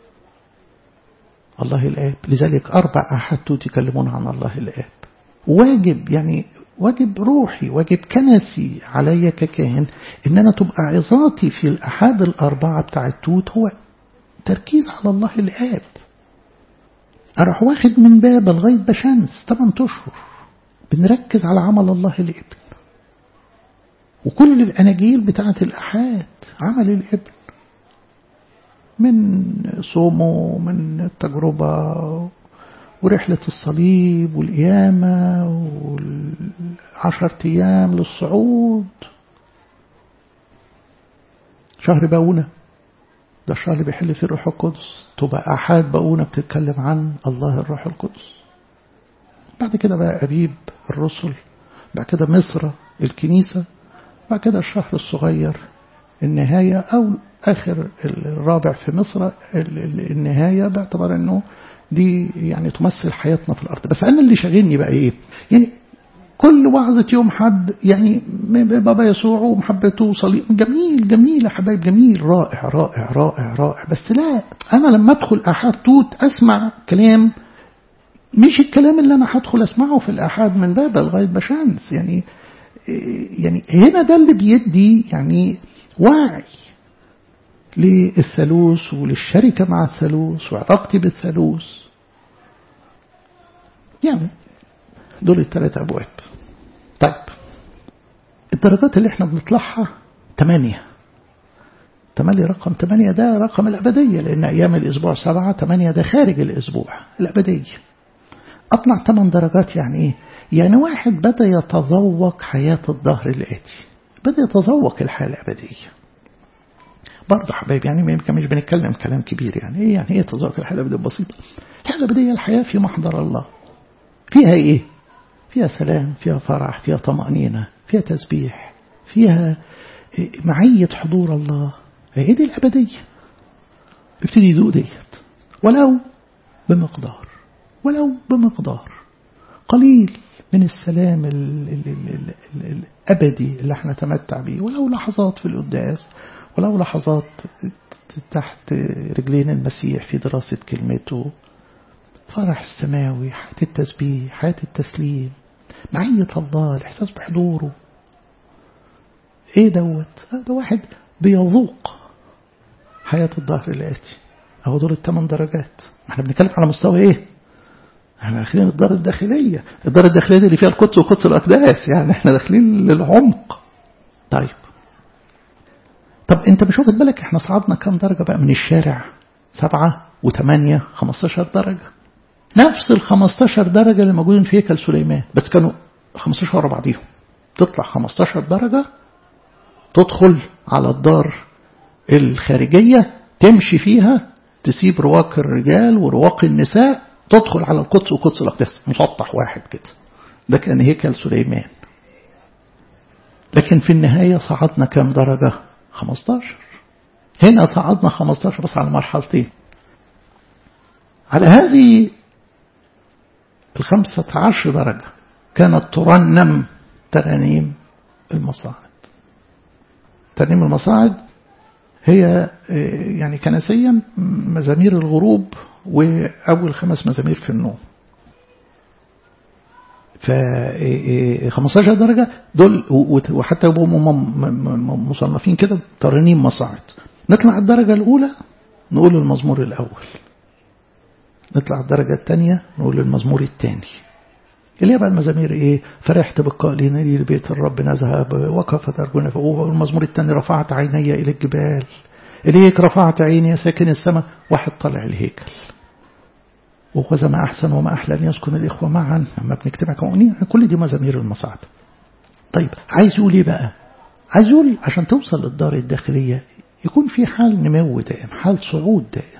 الله الآب لذلك أربع أحد توت يكلمون عن الله الآب واجب يعني واجب روحي واجب كنسي علي ككاهن إن أنا تبقى عظاتي في الأحاد الأربعة بتاع التوت هو تركيز على الله الآب أروح واخد من باب لغاية بشمس 8 أشهر بنركز على عمل الله الابن وكل الأناجيل بتاعت الأحاد عمل الابن من صومه من التجربة ورحلة الصليب والقيامة والعشرة أيام للصعود شهر باونة ده الشهر اللي بيحل فيه الروح القدس تبقى أحاد باونة بتتكلم عن الله الروح القدس بعد كده بقى أبيب الرسل بعد كده مصر الكنيسة بعد كده الشهر الصغير النهاية أو آخر الرابع في مصر النهاية باعتبار أنه دي يعني تمثل حياتنا في الأرض بس أنا اللي شاغلني بقى إيه يعني كل وعظة يوم حد يعني بابا يسوع ومحبته وصليب جميل جميل يا حبايب جميل رائع رائع رائع رائع بس لا أنا لما أدخل أحد توت أسمع كلام مش الكلام اللي أنا هدخل أسمعه في الأحاد من بابا لغاية بشمس يعني يعني هنا ده اللي بيدي يعني وعي للثالوث وللشركة مع الثالوث وعلاقتي بالثالوث يعني دول الثلاثة أبواب طيب الدرجات اللي احنا بنطلعها ثمانية تملي رقم ثمانية ده رقم الأبدية لأن أيام الأسبوع سبعة ثمانية ده خارج الأسبوع الأبدية أطلع ثمان درجات يعني إيه؟ يعني واحد بدأ يتذوق حياة الظهر الآتي بدأ يتذوق الحياة الأبدية برضه حبايب يعني يمكن مش بنتكلم كلام كبير يعني ايه يعني ايه تذوق الحياة الأبدية بسيطة الحياة الأبدية الحياة في محضر الله فيها ايه فيها سلام فيها فرح فيها طمأنينة فيها تسبيح فيها معية حضور الله هي دي الأبدية ابتدي يدوق ديت ولو بمقدار ولو بمقدار قليل من السلام ال ال ال ال الأبدي اللي احنا نتمتع به ولو لحظات في القداس ولو لحظات تحت رجلين المسيح في دراسة كلمته فرح السماوي حياة التسبيح حياة التسليم معية الله الإحساس بحضوره ايه دوت ده واحد بيذوق حياة الظهر الآتي أهو دول الثمان درجات احنا بنتكلم على مستوى ايه احنا داخلين الدار الداخلية الدار الداخلية دي اللي فيها القدس وقدس الأقداس يعني احنا داخلين للعمق طيب طب انت مش واخد بالك احنا صعدنا كام درجة بقى من الشارع سبعة وثمانية خمستاشر درجة نفس ال 15 درجة اللي موجودين في هيكل سليمان بس كانوا 15 ورا بعضيهم تطلع 15 درجة تدخل على الدار الخارجية تمشي فيها تسيب رواق الرجال ورواق النساء تدخل على القدس وقدس الأقداس مسطح واحد كده ده كان هيكل سليمان لكن في النهاية صعدنا كام درجة 15 هنا صعدنا 15 بس على مرحلتين على هذه الخمسة عشر درجة كانت ترنم ترانيم المصاعد ترنيم المصاعد هي يعني كنسيا مزامير الغروب وأول خمس مزامير في النوم ف 15 درجة دول وحتى يبقوا مصنفين كده ترانيم مصاعد نطلع الدرجة الأولى نقول المزمور الأول نطلع الدرجة الثانية نقول المزمور الثاني اللي هي بقى المزامير ايه فرحت بالقائلين لي لبيت الرب نذهب وقفت أرجونا فوق المزمور الثاني رفعت عيني إلى الجبال إليك رفعت عيني يا ساكن السماء واحد طالع الهيكل وخذ ما أحسن وما أحلى أن يسكن الإخوة معا لما بنجتمع كمؤمنين كل دي مزامير المصاعد طيب عايز يقول إيه بقى عايز يقول عشان توصل للدار الداخلية يكون في حال نمو دائم حال صعود دائم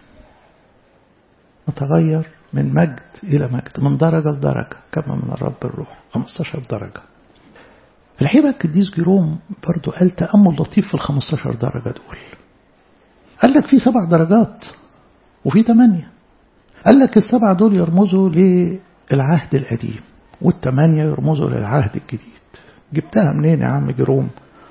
نتغير من مجد إلى مجد من درجة لدرجة كما من الرب الروح 15 درجة في الحقيقة بقى القديس جيروم برضو قال تأمل لطيف في ال 15 درجة دول قال لك في سبع درجات وفي ثمانية قال لك السبعة دول يرمزوا للعهد القديم والثمانية يرمزوا للعهد الجديد جبتها منين يا عم جيروم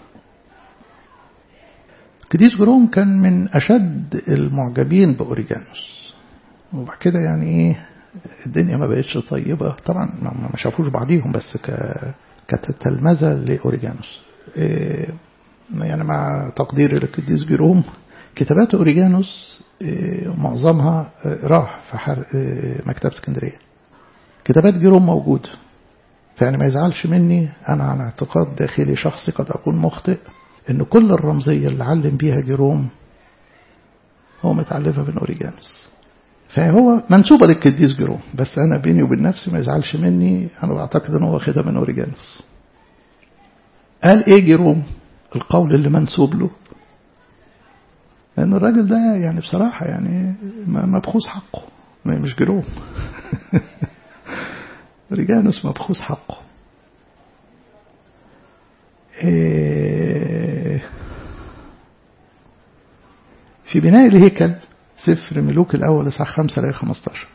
القديس جيروم كان من أشد المعجبين بأوريجانوس وبعد كده يعني ايه الدنيا ما بقتش طيبة طبعا ما شافوش بعضيهم بس كتلمذة لأوريجانوس إيه يعني مع تقديري للقديس جيروم كتابات أوريجانوس إيه معظمها راح في حرق إيه مكتبة اسكندرية كتابات جيروم موجودة فيعني ما يزعلش مني أنا على اعتقاد داخلي شخصي قد أكون مخطئ إن كل الرمزية اللي علم بيها جيروم هو متعلفة من أوريجانوس فهو منسوبة للقديس جيروم بس أنا بيني وبين نفسي ما يزعلش مني أنا بعتقد أنه واخدها من أوريجانوس قال إيه جيروم القول اللي منسوب له لأن الراجل ده يعني بصراحة يعني مبخوص حقه مش جيروم أوريجانوس مبخوص حقه إيه في بناء الهيكل سفر ملوك الأول إصحاح 5 لآية 15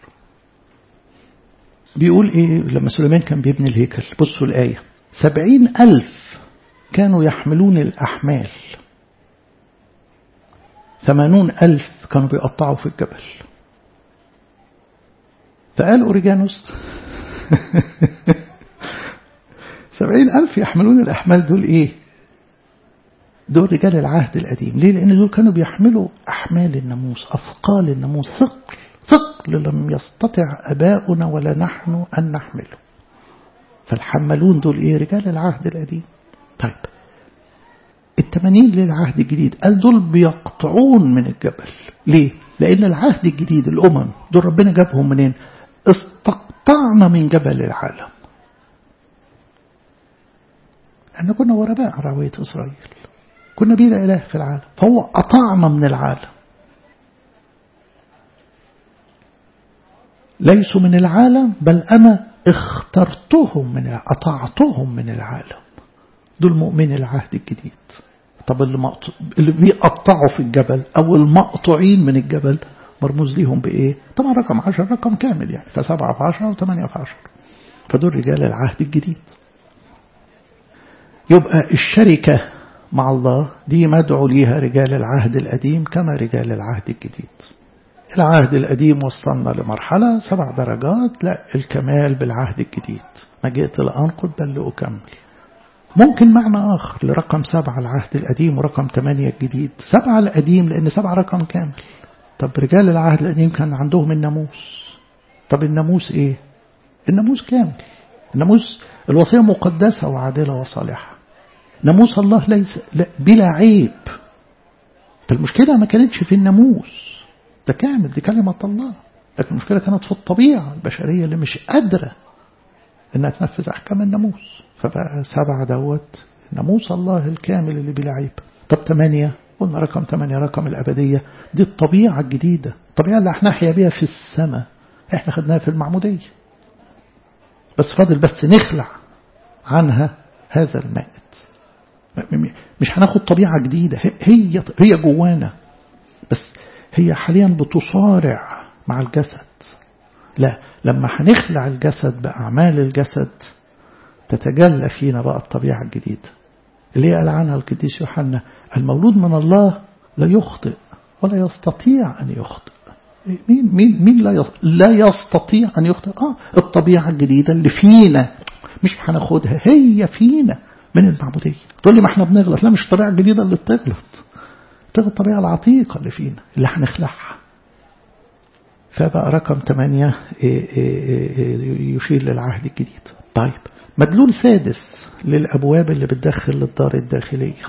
بيقول إيه لما سليمان كان بيبني الهيكل بصوا الآية سبعين ألف كانوا يحملون الأحمال ثمانون ألف كانوا بيقطعوا في الجبل فقال أوريجانوس سبعين ألف يحملون الأحمال دول إيه دول رجال العهد القديم ليه لأن دول كانوا بيحملوا أحمال الناموس أثقال الناموس ثقل ثقل لم يستطع أباؤنا ولا نحن أن نحمله فالحملون دول إيه رجال العهد القديم طيب التمانين للعهد الجديد قال دول بيقطعون من الجبل ليه لأن العهد الجديد الأمم دول ربنا جابهم منين استقطعنا من جبل العالم احنا كنا غرباء على رواية إسرائيل كنا بلا إله في العالم فهو قطعنا من العالم ليسوا من العالم بل أنا اخترتهم من أطعتهم من العالم دول مؤمن العهد الجديد طب اللي, مقطع اللي بيقطعوا في الجبل أو المقطوعين من الجبل مرموز ليهم بإيه طبعا رقم عشر رقم كامل يعني فسبعة في عشرة وثمانية في عشر فدول رجال العهد الجديد يبقى الشركة مع الله دي مدعو ليها رجال العهد القديم كما رجال العهد الجديد العهد القديم وصلنا لمرحلة سبع درجات لا الكمال بالعهد الجديد ما جئت لأنقض بل لأكمل ممكن معنى آخر لرقم سبعة العهد القديم ورقم ثمانية الجديد سبعة القديم لأن سبعة رقم كامل طب رجال العهد القديم كان عندهم الناموس طب الناموس إيه الناموس كامل الناموس الوصية مقدسة وعادلة وصالحة ناموس الله ليس لا بلا عيب فالمشكلة ما كانتش في الناموس ده كامل دي كلمة الله لكن المشكلة كانت في الطبيعة البشرية اللي مش قادرة انها تنفذ احكام الناموس فبقى سبعة دوت ناموس الله الكامل اللي بلا عيب طب ثمانية قلنا رقم ثمانية رقم الأبدية دي الطبيعة الجديدة الطبيعة اللي احنا نحيا بيها في السماء احنا خدناها في المعمودية بس فاضل بس نخلع عنها هذا المائت مش هناخد طبيعة جديدة هي هي جوانا بس هي حاليا بتصارع مع الجسد لا لما هنخلع الجسد بأعمال الجسد تتجلى فينا بقى الطبيعة الجديدة اللي قال عنها القديس يوحنا المولود من الله لا يخطئ ولا يستطيع أن يخطئ مين مين مين لا لا يستطيع أن يخطئ آه الطبيعة الجديدة اللي فينا مش هناخدها هي فينا من المعبودية تقول لي ما احنا بنغلط لا مش الطبيعة الجديدة اللي بتغلط تغلط الطبيعة العتيقة اللي فينا اللي هنخلعها فبقى رقم ثمانية يشير للعهد الجديد طيب مدلول سادس للأبواب اللي بتدخل للدار الداخلية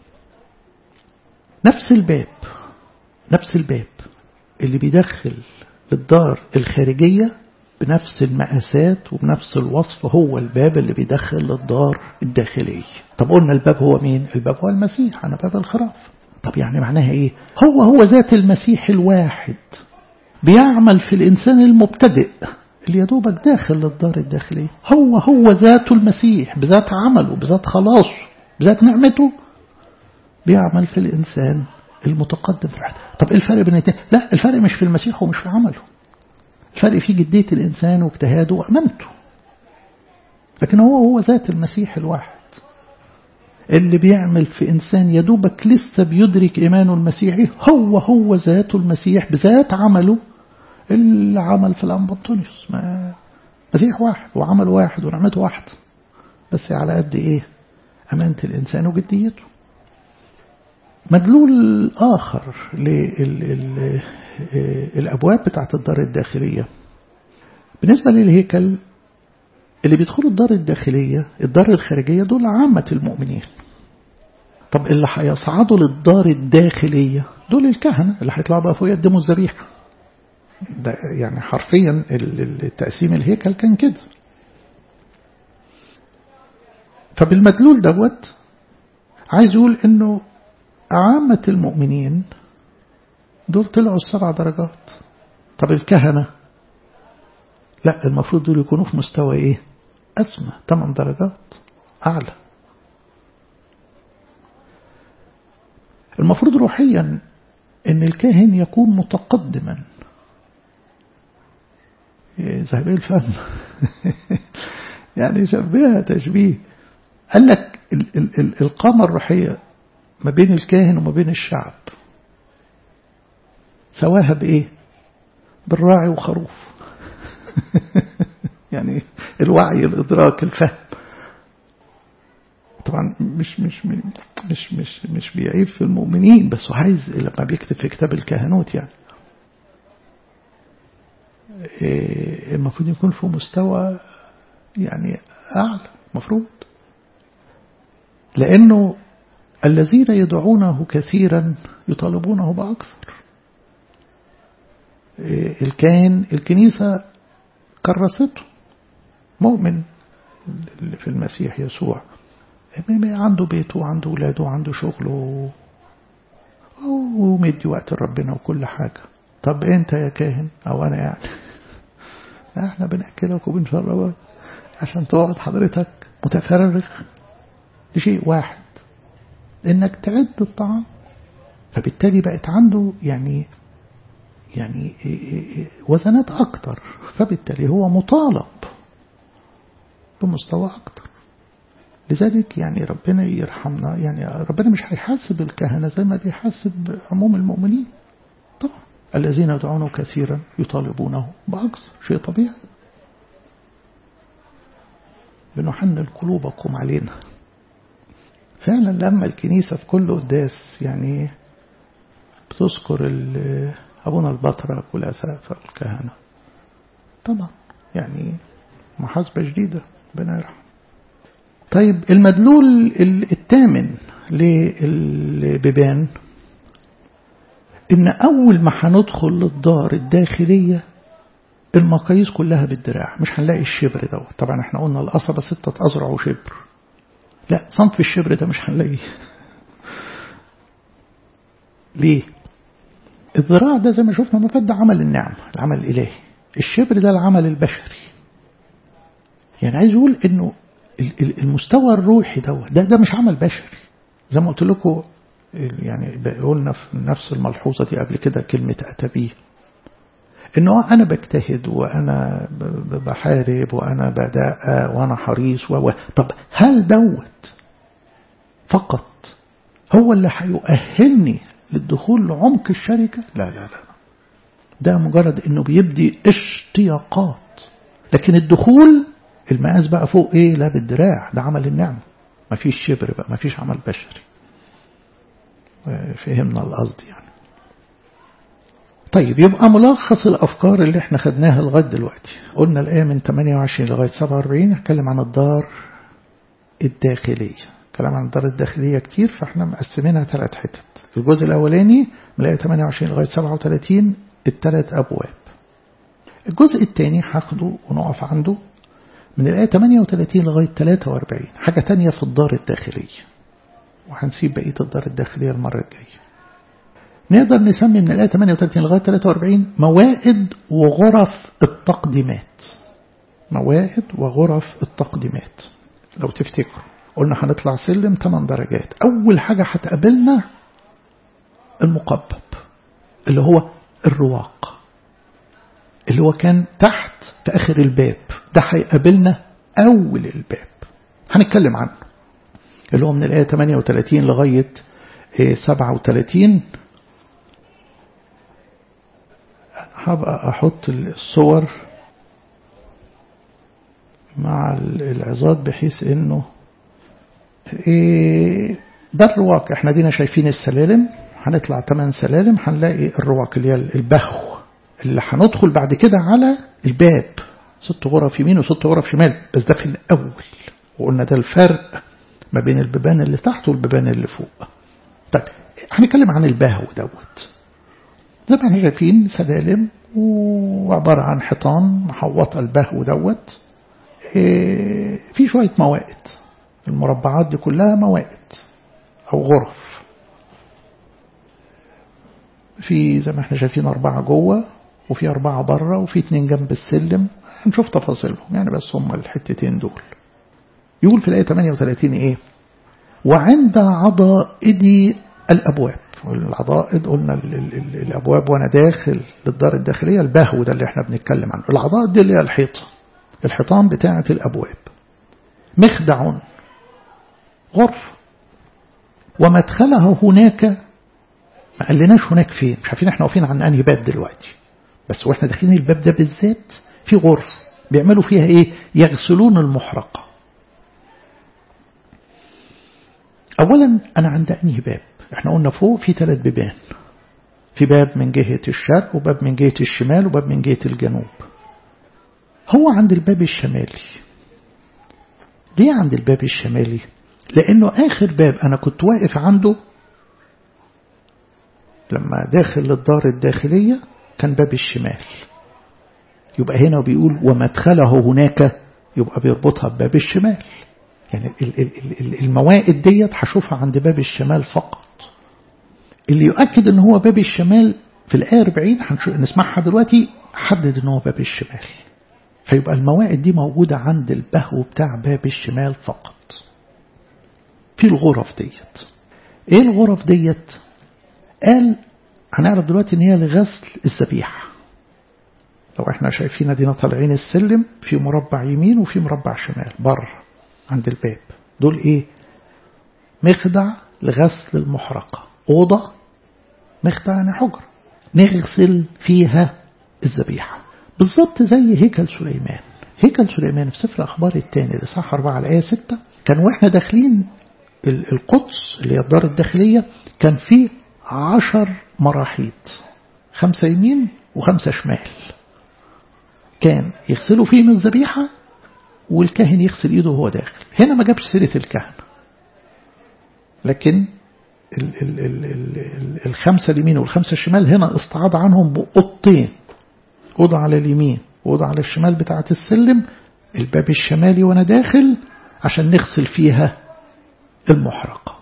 نفس الباب نفس الباب اللي بيدخل للدار الخارجية بنفس المقاسات وبنفس الوصف هو الباب اللي بيدخل للدار الداخلية طب قلنا الباب هو مين الباب هو المسيح أنا باب الخراف طب يعني معناها ايه هو هو ذات المسيح الواحد بيعمل في الإنسان المبتدئ اللي يدوبك داخل للدار الداخلية هو هو ذات المسيح بذات عمله بذات خلاصه بذات نعمته بيعمل في الإنسان المتقدم في الحياة طب ايه الفرق بين الاثنين لا الفرق مش في المسيح ومش في عمله الفرق في جدية الإنسان واجتهاده وأمانته لكن هو هو ذات المسيح الواحد اللي بيعمل في إنسان يدوبك لسه بيدرك إيمانه المسيحي هو هو ذاته المسيح بذات عمله اللي عمل في الأنبطونيوس ما مسيح واحد وعمل واحد ونعمته واحد بس على قد إيه أمانة الإنسان وجديته مدلول آخر للأبواب بتاعت الدار الداخلية بالنسبة للهيكل اللي بيدخلوا الدار الداخلية الدار الخارجية دول عامة المؤمنين طب اللي هيصعدوا للدار الداخلية دول الكهنة اللي هيطلعوا بقى فوق يقدموا الذبيحة ده يعني حرفيا التقسيم الهيكل كان كده فبالمدلول دوت عايز يقول انه عامة المؤمنين دول طلعوا السبع درجات طب الكهنة لا المفروض دول يكونوا في مستوى ايه أسمى ثمان درجات أعلى المفروض روحيا ان الكاهن يكون متقدما ذهبي الفهم يعني شبهها تشبيه قال لك القامة الروحية ما بين الكاهن وما بين الشعب سواها بإيه بالراعي وخروف يعني الوعي الإدراك الفهم طبعا مش مش مش مش مش بيعيب في المؤمنين بس هو عايز لما بيكتب في كتاب الكهنوت يعني المفروض يكون في مستوى يعني أعلى مفروض لأنه الذين يدعونه كثيرا يطالبونه بأكثر الكاهن الكنيسة كرسته مؤمن في المسيح يسوع عنده بيته وعنده ولاده وعنده شغله ومدي وقت ربنا وكل حاجة طب انت يا كاهن او انا يعني احنا بنأكلك وبنشربك عشان تقعد حضرتك متفرغ لشيء واحد انك تعد الطعام فبالتالي بقت عنده يعني يعني وزنات أكتر فبالتالي هو مطالب بمستوى أكتر لذلك يعني ربنا يرحمنا يعني ربنا مش هيحاسب الكهنة زي ما بيحاسب عموم المؤمنين طبعا الذين يدعونه كثيرا يطالبونه بأكثر شيء طبيعي بنحنن قلوبكم علينا فعلا لما الكنيسة في كل قداس يعني بتذكر أبونا البطرك والأسافة والكهنة طبعا يعني محاسبة جديدة ربنا يرحم طيب المدلول الثامن للبيبان إن أول ما هندخل للدار الداخلية المقاييس كلها بالدراع مش هنلاقي الشبر دوت طبعا احنا قلنا القصبة ستة أزرع وشبر لا صنف الشبر ده مش هنلاقيه ليه الذراع ده زي ما شفنا مفاد ده عمل النعمة العمل الإلهي الشبر ده العمل البشري يعني عايز يقول انه المستوى الروحي ده ده ده مش عمل بشري زي ما قلت لكم يعني قلنا في نفس الملحوظة دي قبل كده كلمة أتبيه انه انا بجتهد وانا بحارب وانا بدأ وانا حريص و طب هل دوت فقط هو اللي هيؤهلني للدخول لعمق الشركة لا لا لا ده مجرد انه بيبدي اشتياقات لكن الدخول المقاس بقى فوق ايه لا بالدراع ده عمل النعمة مفيش شبر بقى مفيش عمل بشري فهمنا القصد يعني طيب يبقى ملخص الأفكار اللي احنا خدناها لغاية دلوقتي قلنا الآية من 28 لغاية 47 هتكلم عن الدار الداخلية كلام عن الدار الداخلية كتير فاحنا مقسمينها ثلاث حتت الجزء الأولاني من الآية 28 لغاية 37 الثلاث أبواب الجزء الثاني هاخده ونقف عنده من الآية 38 لغاية 43 حاجة تانية في الدار الداخلية وهنسيب بقية الدار الداخلية المرة الجاية نقدر نسمي من الآية 38 لغاية 43 موائد وغرف التقديمات موائد وغرف التقديمات لو تفتكروا قلنا هنطلع سلم 8 درجات أول حاجة هتقابلنا المقبب اللي هو الرواق اللي هو كان تحت في آخر الباب ده هيقابلنا أول الباب هنتكلم عنه اللي هو من الآية 38 لغاية 37 هبقى أحط الصور مع العظات بحيث انه إيه ده الرواق احنا دينا شايفين السلالم هنطلع 8 سلالم هنلاقي الرواق اللي هي البهو اللي هندخل بعد كده على الباب ست غرف يمين وست غرف شمال بس ده في الأول وقلنا ده الفرق ما بين البيبان اللي تحت والبيبان اللي فوق طيب هنتكلم عن البهو دوت زي ما احنا شايفين سلالم وعبارة عن حيطان محوطة البهو دوت إيه في شوية موائد المربعات دي كلها موائد أو غرف في زي ما احنا شايفين أربعة جوه وفي أربعة بره وفي اتنين جنب السلم هنشوف تفاصيلهم يعني بس هم الحتتين دول يقول في الآية 38 إيه وعند عضائد الأبواب العضائد قلنا ال ال ال الأبواب وأنا داخل للدار الداخلية البهو ده اللي احنا بنتكلم عنه العضائد دي اللي هي الحيطة الحيطان بتاعة الأبواب مخدع غرفة ومدخلها هناك ما قالناش هناك فين مش عارفين احنا واقفين عن انهي باب دلوقتي بس واحنا داخلين الباب ده بالذات في غرفة بيعملوا فيها ايه يغسلون المحرقة اولا انا عند انهي باب احنا قلنا فوق في ثلاث بيبان في باب من جهة الشرق وباب من جهة الشمال وباب من جهة الجنوب هو عند الباب الشمالي ليه عند الباب الشمالي لأنه آخر باب أنا كنت واقف عنده لما داخل للدار الداخلية كان باب الشمال يبقى هنا بيقول ومدخله هناك يبقى بيربطها بباب الشمال يعني الموائد ديت هشوفها عند باب الشمال فقط اللي يؤكد ان هو باب الشمال في الآية 40 نسمعها دلوقتي حدد ان هو باب الشمال فيبقى الموائد دي موجودة عند البهو بتاع باب الشمال فقط في الغرف ديت ايه الغرف ديت قال هنعرف دلوقتي ان هي لغسل الذبيحه لو احنا شايفين ادينا طالعين السلم في مربع يمين وفي مربع شمال بره عند الباب دول ايه مخدع لغسل المحرقة أوضة مخدع يعني حجرة نغسل فيها الذبيحة بالظبط زي هيكل سليمان هيكل سليمان في سفر أخبار الثاني لصح 4 الآية 6 كان واحنا داخلين القدس اللي هي الدار الداخلية كان فيه عشر مراحيض خمسة يمين وخمسة شمال كان يغسلوا فيهم الذبيحة والكاهن يغسل ايده وهو داخل هنا ما جابش سيرة الكهنة لكن ال ال ال ال ال الخمسة اليمين والخمسة الشمال هنا استعاض عنهم بأوضتين أوضة على اليمين وأوضة على الشمال بتاعة السلم الباب الشمالي وأنا داخل عشان نغسل فيها المحرقة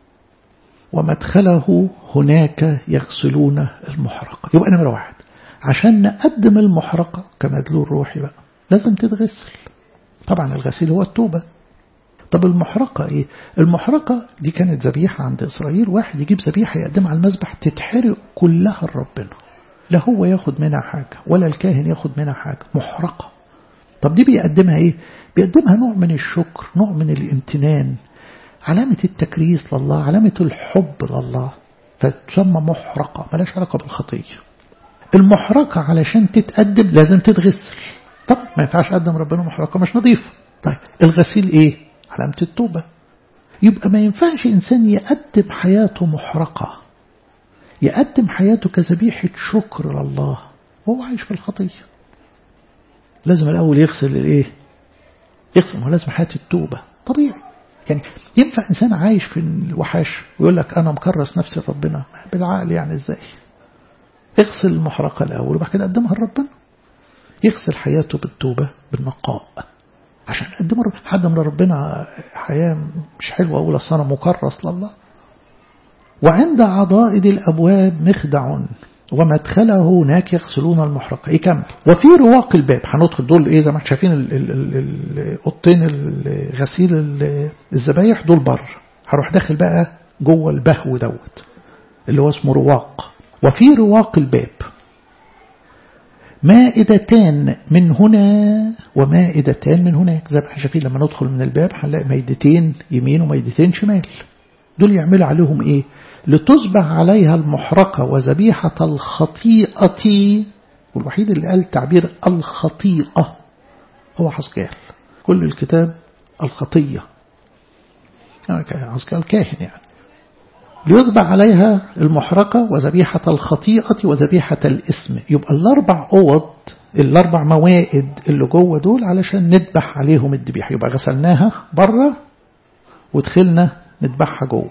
ومدخله هناك يغسلون المحرقة يبقى نمرة واحد عشان نقدم المحرقة كمدلول روحي بقى لازم تتغسل طبعا الغسيل هو التوبة طب المحرقة ايه المحرقة دي كانت ذبيحة عند إسرائيل واحد يجيب ذبيحة يقدمها على المذبح تتحرق كلها لربنا لا هو ياخد منها حاجة ولا الكاهن ياخد منها حاجة محرقة طب دي بيقدمها ايه بيقدمها نوع من الشكر نوع من الامتنان علامة التكريس لله علامة الحب لله فتسمى محرقة ملاش علاقة بالخطية المحرقة علشان تتقدم لازم تتغسل طب ما ينفعش أقدم ربنا محرقة مش نظيفة طيب الغسيل ايه علامة التوبة يبقى ما ينفعش إنسان يقدم حياته محرقة يقدم حياته كذبيحة شكر لله وهو عايش في الخطية لازم الأول يغسل الايه يغسل ما لازم حياة التوبة طبيعي يعني ينفع إنسان عايش في الوحاش ويقول لك أنا مكرس نفسي لربنا بالعقل يعني إزاي اغسل المحرقة الأول وبعد كده قدمها لربنا يغسل حياته بالتوبة بالنقاء عشان قدم حد من ربنا حياة مش حلوة أقول أصل أنا مكرس لله وعند عضائد الأبواب مخدع ومدخله هناك يغسلون المحرقة يكمل وفي رواق الباب هندخل دول ايه زي ما احنا شايفين الاوضتين غسيل الذبايح دول بره هروح داخل بقى جوه البهو دوت اللي هو اسمه رواق وفي رواق الباب مائدتان من هنا ومائدتان من هناك زي ما احنا شايفين لما ندخل من الباب هنلاقي مائدتين يمين ومائدتين شمال دول يعملوا عليهم ايه لتصبح عليها المحرقة وذبيحة الخطيئة والوحيد اللي قال تعبير الخطيئة هو حسكال كل الكتاب الخطية حسكال كاهن يعني ليذبح عليها المحرقة وذبيحة الخطيئة وذبيحة الاسم يبقى الأربع أوض الأربع موائد اللي جوه دول علشان نذبح عليهم الذبيحة يبقى غسلناها بره ودخلنا نذبحها جوه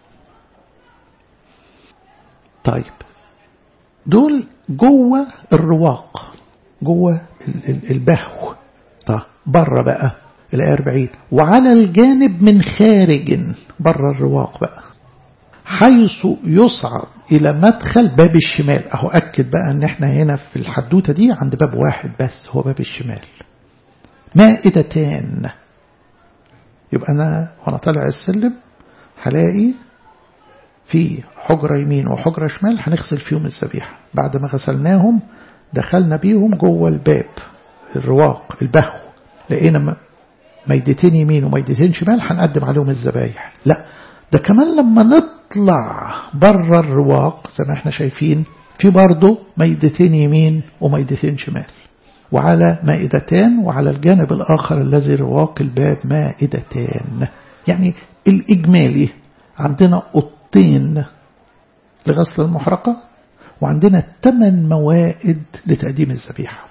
طيب دول جوه الرواق جوه البهو طيب بره بقى الآية 40 وعلى الجانب من خارج بره الرواق بقى حيث يصعد إلى مدخل باب الشمال أهو أكد بقى أن احنا هنا في الحدوتة دي عند باب واحد بس هو باب الشمال مائدتان يبقى أنا وأنا طالع السلم هلاقي في حجرة يمين وحجرة شمال هنغسل فيهم الذبيحة بعد ما غسلناهم دخلنا بيهم جوه الباب الرواق البهو لقينا ميدتين يمين وميدتين شمال هنقدم عليهم الذبايح لا ده كمان لما نطلع بره الرواق زي ما احنا شايفين في برضه ميدتين يمين وميدتين شمال وعلى مائدتان وعلى الجانب الآخر الذي رواق الباب مائدتان يعني الإجمالي عندنا أوضتين لغسل المحرقة وعندنا ثمان موائد لتقديم الذبيحة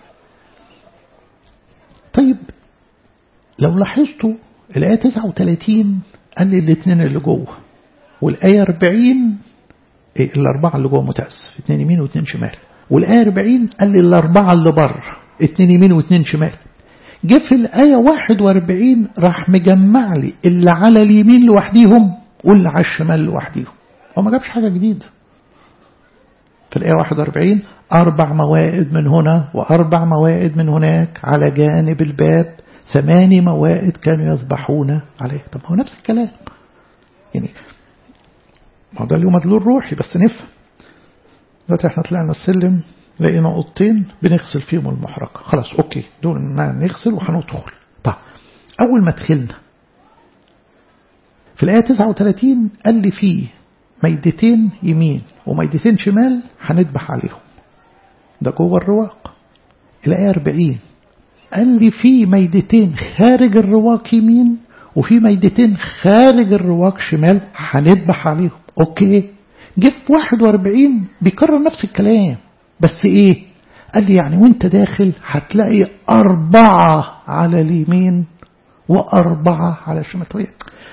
طيب لو لاحظتوا الآية 39 قال لي الاثنين اللي جوه والآية 40 إيه الأربعة اللي جوه متأسف اثنين يمين واثنين شمال والآية 40 قال لي الأربعة اللي بره اثنين يمين واثنين شمال جه في الآية 41 راح مجمع لي اللي على اليمين لوحديهم واللي على الشمال لوحديهم هو ما جابش حاجة جديدة في الآية 41 أربع موائد من هنا وأربع موائد من هناك على جانب الباب ثماني موائد كانوا يذبحون عليه طب هو نفس الكلام يعني ما ده اليوم مدلول روحي بس نفهم دلوقتي احنا طلعنا السلم لقينا اوضتين بنغسل فيهم المحرقة خلاص اوكي دول ما نغسل وهندخل طب اول ما دخلنا في الآية 39 قال لي فيه ميدتين يمين وميدتين شمال هنذبح عليهم ده جوه الرواق الآية 40 قال لي في ميدتين خارج الرواق يمين وفي ميدتين خارج الرواق شمال هنذبح عليهم اوكي جه في 41 بيكرر نفس الكلام بس ايه قال لي يعني وانت داخل هتلاقي أربعة على اليمين وأربعة على الشمال طيب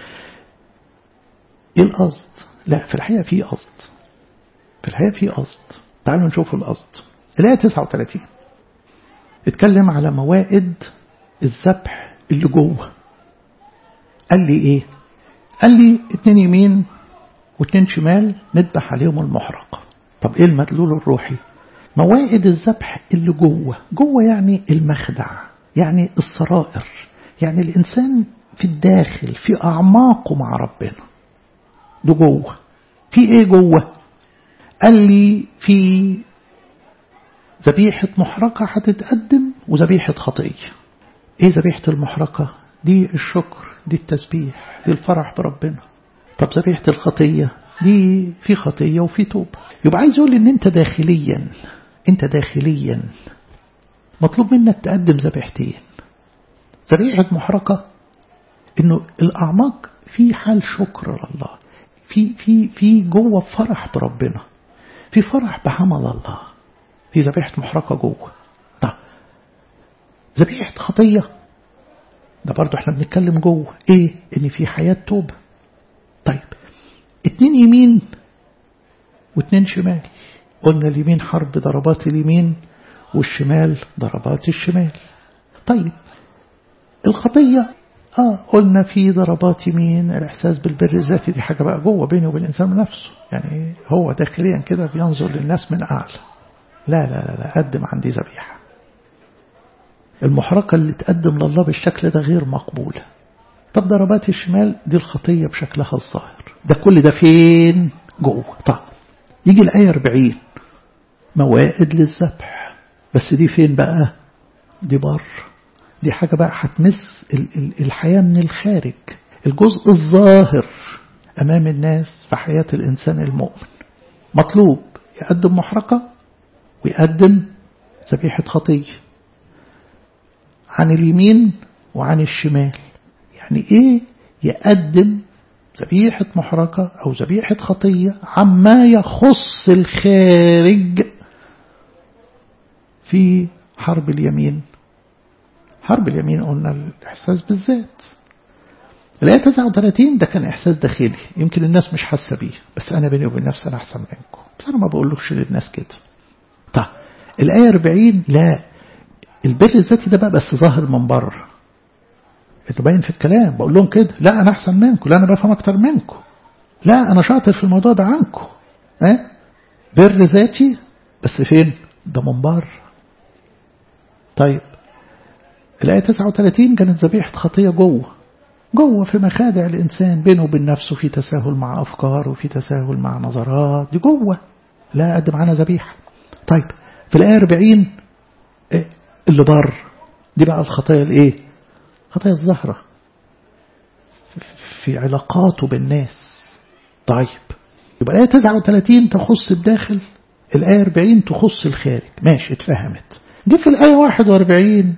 ايه القصد لا في الحقيقة في قصد في الحقيقة في قصد تعالوا نشوف القصد الآية 39 اتكلم على موائد الذبح اللي جوه قال لي ايه قال لي اتنين يمين واتنين شمال نذبح عليهم المحرقة طب ايه المدلول الروحي موائد الذبح اللي جوه جوه يعني المخدع يعني السرائر يعني الإنسان في الداخل في أعماقه مع ربنا ده جوه في ايه جوه قال لي في ذبيحة محرقة هتتقدم وذبيحة خطية ايه ذبيحة المحرقة دي الشكر دي التسبيح دي الفرح بربنا طب ذبيحة الخطية دي في خطية وفي توبة يبقى عايز يقول ان انت داخليا انت داخليا مطلوب منك تقدم ذبيحتين ذبيحة محرقة انه الاعماق في حال شكر لله في في في جوه فرح بربنا في فرح بعمل الله في ذبيحة محرقة جوه طب ذبيحة خطية ده برضو احنا بنتكلم جوه ايه ان في حياة توبة طيب اتنين يمين واتنين شمال قلنا اليمين حرب ضربات اليمين والشمال ضربات الشمال طيب الخطية اه قلنا في ضربات يمين الاحساس بالبر الذاتي دي حاجة بقى جوه بينه وبين الانسان نفسه يعني هو داخليا كده بينظر للناس من اعلى لا لا لا, لا قدم عندي ذبيحة المحرقة اللي تقدم لله بالشكل ده غير مقبولة طب ضربات الشمال دي الخطية بشكلها الظاهر ده كل ده فين جوه طب يجي الآية 40 موائد للذبح بس دي فين بقى دي بر دي حاجة بقى هتمس الحياة من الخارج الجزء الظاهر أمام الناس في حياة الإنسان المؤمن مطلوب يقدم محرقة ويقدم ذبيحة خطية عن اليمين وعن الشمال يعني ايه يقدم ذبيحة محرقة أو ذبيحة خطية عما يخص الخارج في حرب اليمين حرب اليمين قلنا الإحساس بالذات الآية 39 ده كان إحساس داخلي يمكن الناس مش حاسة بيه بس أنا بيني وبين نفسي أنا أحسن منكم بس أنا ما بقولكش للناس كده طيب الآية 40 لا البر الذاتي ده بقى بس ظاهر من بره انه باين في الكلام بقول لهم كده لا انا احسن منكم لا انا بفهم اكتر منكم لا انا شاطر في الموضوع ده عنكم اه بر ذاتي بس فين ده من بره طيب الآية 39 كانت ذبيحة خطية جوه جوه في مخادع الإنسان بينه وبين نفسه في تساهل مع أفكار وفي تساهل مع نظرات دي جوه لا قدم عنها ذبيحة طيب في الآية 40 إيه اللي بر دي بقى الخطايا الايه خطايا الزهرة في علاقاته بالناس طيب يبقى الآية 39 تخص الداخل الآية 40 تخص الخارج ماشي اتفهمت جه في الآية 41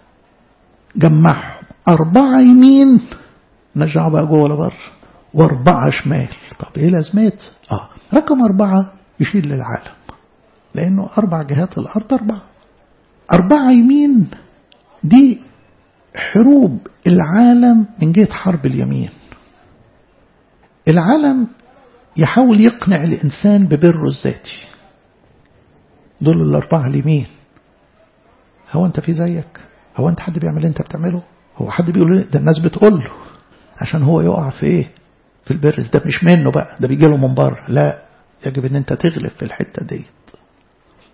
جمعهم أربعة يمين نرجعوا بقى جوه ولا بره وأربعة شمال طب إيه لازمت؟ آه رقم أربعة يشيل للعالم لأنه أربع جهات الأرض أربعة أربعة يمين دي حروب العالم من جهة حرب اليمين العالم يحاول يقنع الإنسان ببره الذاتي دول الأربعة اليمين هو أنت في زيك هو أنت حد بيعمل اللي أنت بتعمله هو حد بيقول ده الناس بتقول له عشان هو يقع في إيه في البر ده مش منه بقى ده بيجي له من بره لا يجب أن أنت تغلب في الحتة ديت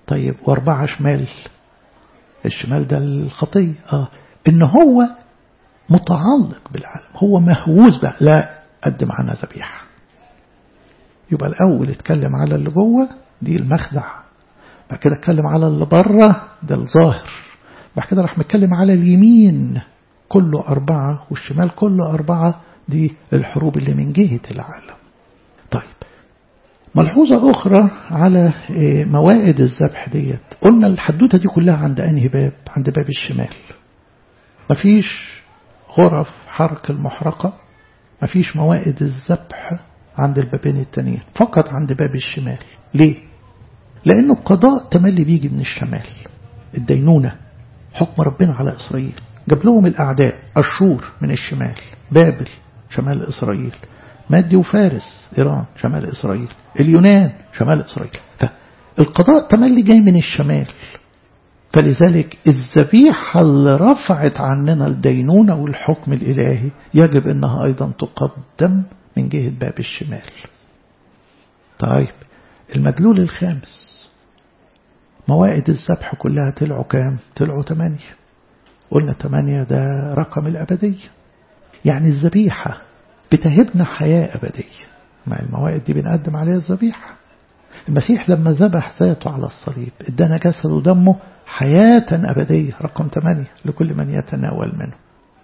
طيب واربعة شمال الشمال ده الخطية اه ان هو متعلق بالعالم هو مهووس بقى لا قدم عنها ذبيحة يبقى الأول اتكلم على اللي جوه دي المخدع بعد كده اتكلم على اللي بره ده الظاهر بعد كده راح متكلم على اليمين كله أربعة والشمال كله أربعة دي الحروب اللي من جهة العالم طيب ملحوظة أخرى على موائد الذبح ديت قلنا الحدوتة دي كلها عند أنهي باب عند باب الشمال مفيش غرف حرق المحرقة مفيش موائد الذبح عند البابين التانيين فقط عند باب الشمال ليه؟ لأنه القضاء تملي بيجي من الشمال الدينونة حكم ربنا على إسرائيل جاب لهم الأعداء أشور من الشمال بابل شمال إسرائيل مادي وفارس إيران شمال إسرائيل اليونان شمال إسرائيل فالقضاء تملي جاي من الشمال فلذلك الذبيحة اللي رفعت عننا الدينونة والحكم الإلهي يجب أنها أيضا تقدم من جهة باب الشمال طيب المدلول الخامس موائد الذبح كلها طلعوا كام طلعوا ثمانية قلنا ثمانية ده رقم الأبدية يعني الذبيحة بتهبنا حياة أبدية مع الموائد دي بنقدم عليها الذبيحة المسيح لما ذبح ذاته على الصليب ادانا جسد ودمه حياة أبدية رقم ثمانية لكل من يتناول منه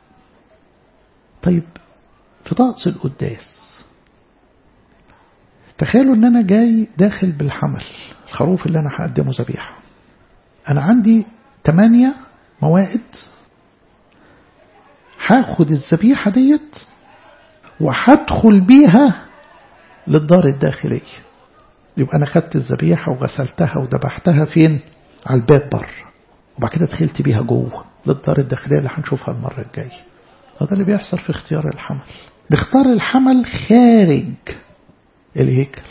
طيب في طقس القداس تخيلوا ان انا جاي داخل بالحمل الخروف اللي انا هقدمه ذبيحة انا عندي ثمانية موائد هاخد الذبيحة ديت وهدخل بيها للدار الداخلية يبقى أنا خدت الذبيحة وغسلتها وذبحتها فين على الباب بره وبعد كده دخلت بيها جوه للدار الداخلية اللي هنشوفها المرة الجاية هذا اللي بيحصل في اختيار الحمل بيختار الحمل خارج الهيكل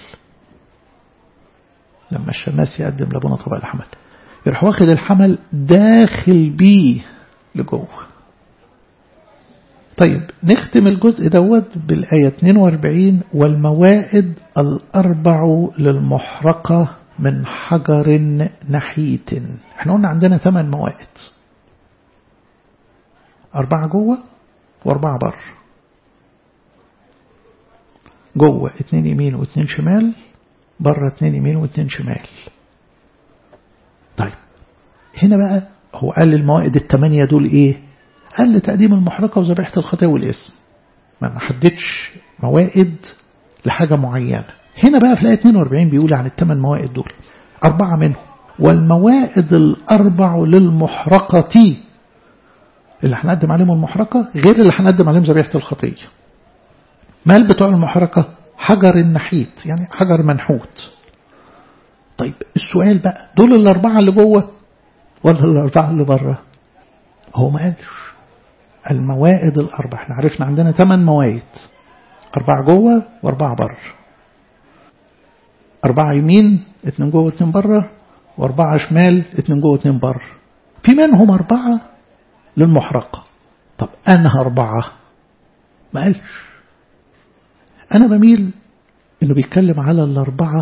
لما الشماس يقدم لابونا طبق الحمل يروح واخد الحمل داخل بيه لجوه طيب نختم الجزء دوت بالآية 42 والموائد الأربع للمحرقة من حجر نحيت احنا قلنا عندنا ثمان موائد أربعة جوه وأربعة بره جوه اتنين يمين واتنين شمال بره اتنين يمين واتنين شمال طيب هنا بقى هو قال الموائد الثمانية دول ايه قال لتقديم المحرقة وذبيحة الخطية والاسم ما حددش موائد لحاجة معينة هنا بقى في الآية 42 بيقول عن الثمان موائد دول أربعة منهم والموائد الأربع للمحرقة اللي هنقدم عليهم المحرقة غير اللي هنقدم عليهم ذبيحة الخطية مال بتوع المحرقة حجر النحيت يعني حجر منحوت طيب السؤال بقى دول الأربعة اللي جوه ولا الأربعة اللي بره هو ما قالش الموائد الأربع احنا عرفنا عندنا ثمان موائد أربعة جوه وأربعة بره أربعة يمين اتنين جوه اتنين بره وأربعة شمال اتنين جوه اتنين بره في منهم أربعة للمحرقة طب أنها أربعة ما قالش أنا بميل إنه بيتكلم على الأربعة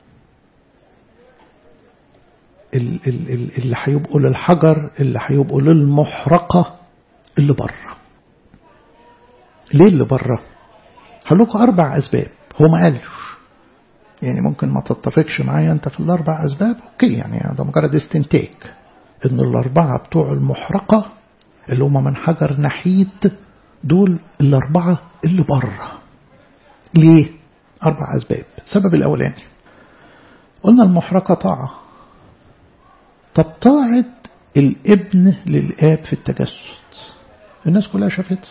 اللي هيبقوا للحجر اللي هيبقوا للمحرقة اللي بره ليه اللي بره هقول لكم أربع أسباب هو ما قالش يعني ممكن ما تتفقش معايا أنت في الأربع أسباب أوكي يعني ده مجرد استنتاج إن الأربعة بتوع المحرقة اللي هم من حجر نحيد دول الأربعة اللي بره ليه؟ أربع أسباب السبب الأولاني قلنا المحرقة طاعة طب طاعة الابن للآب في التجسد الناس كلها شافت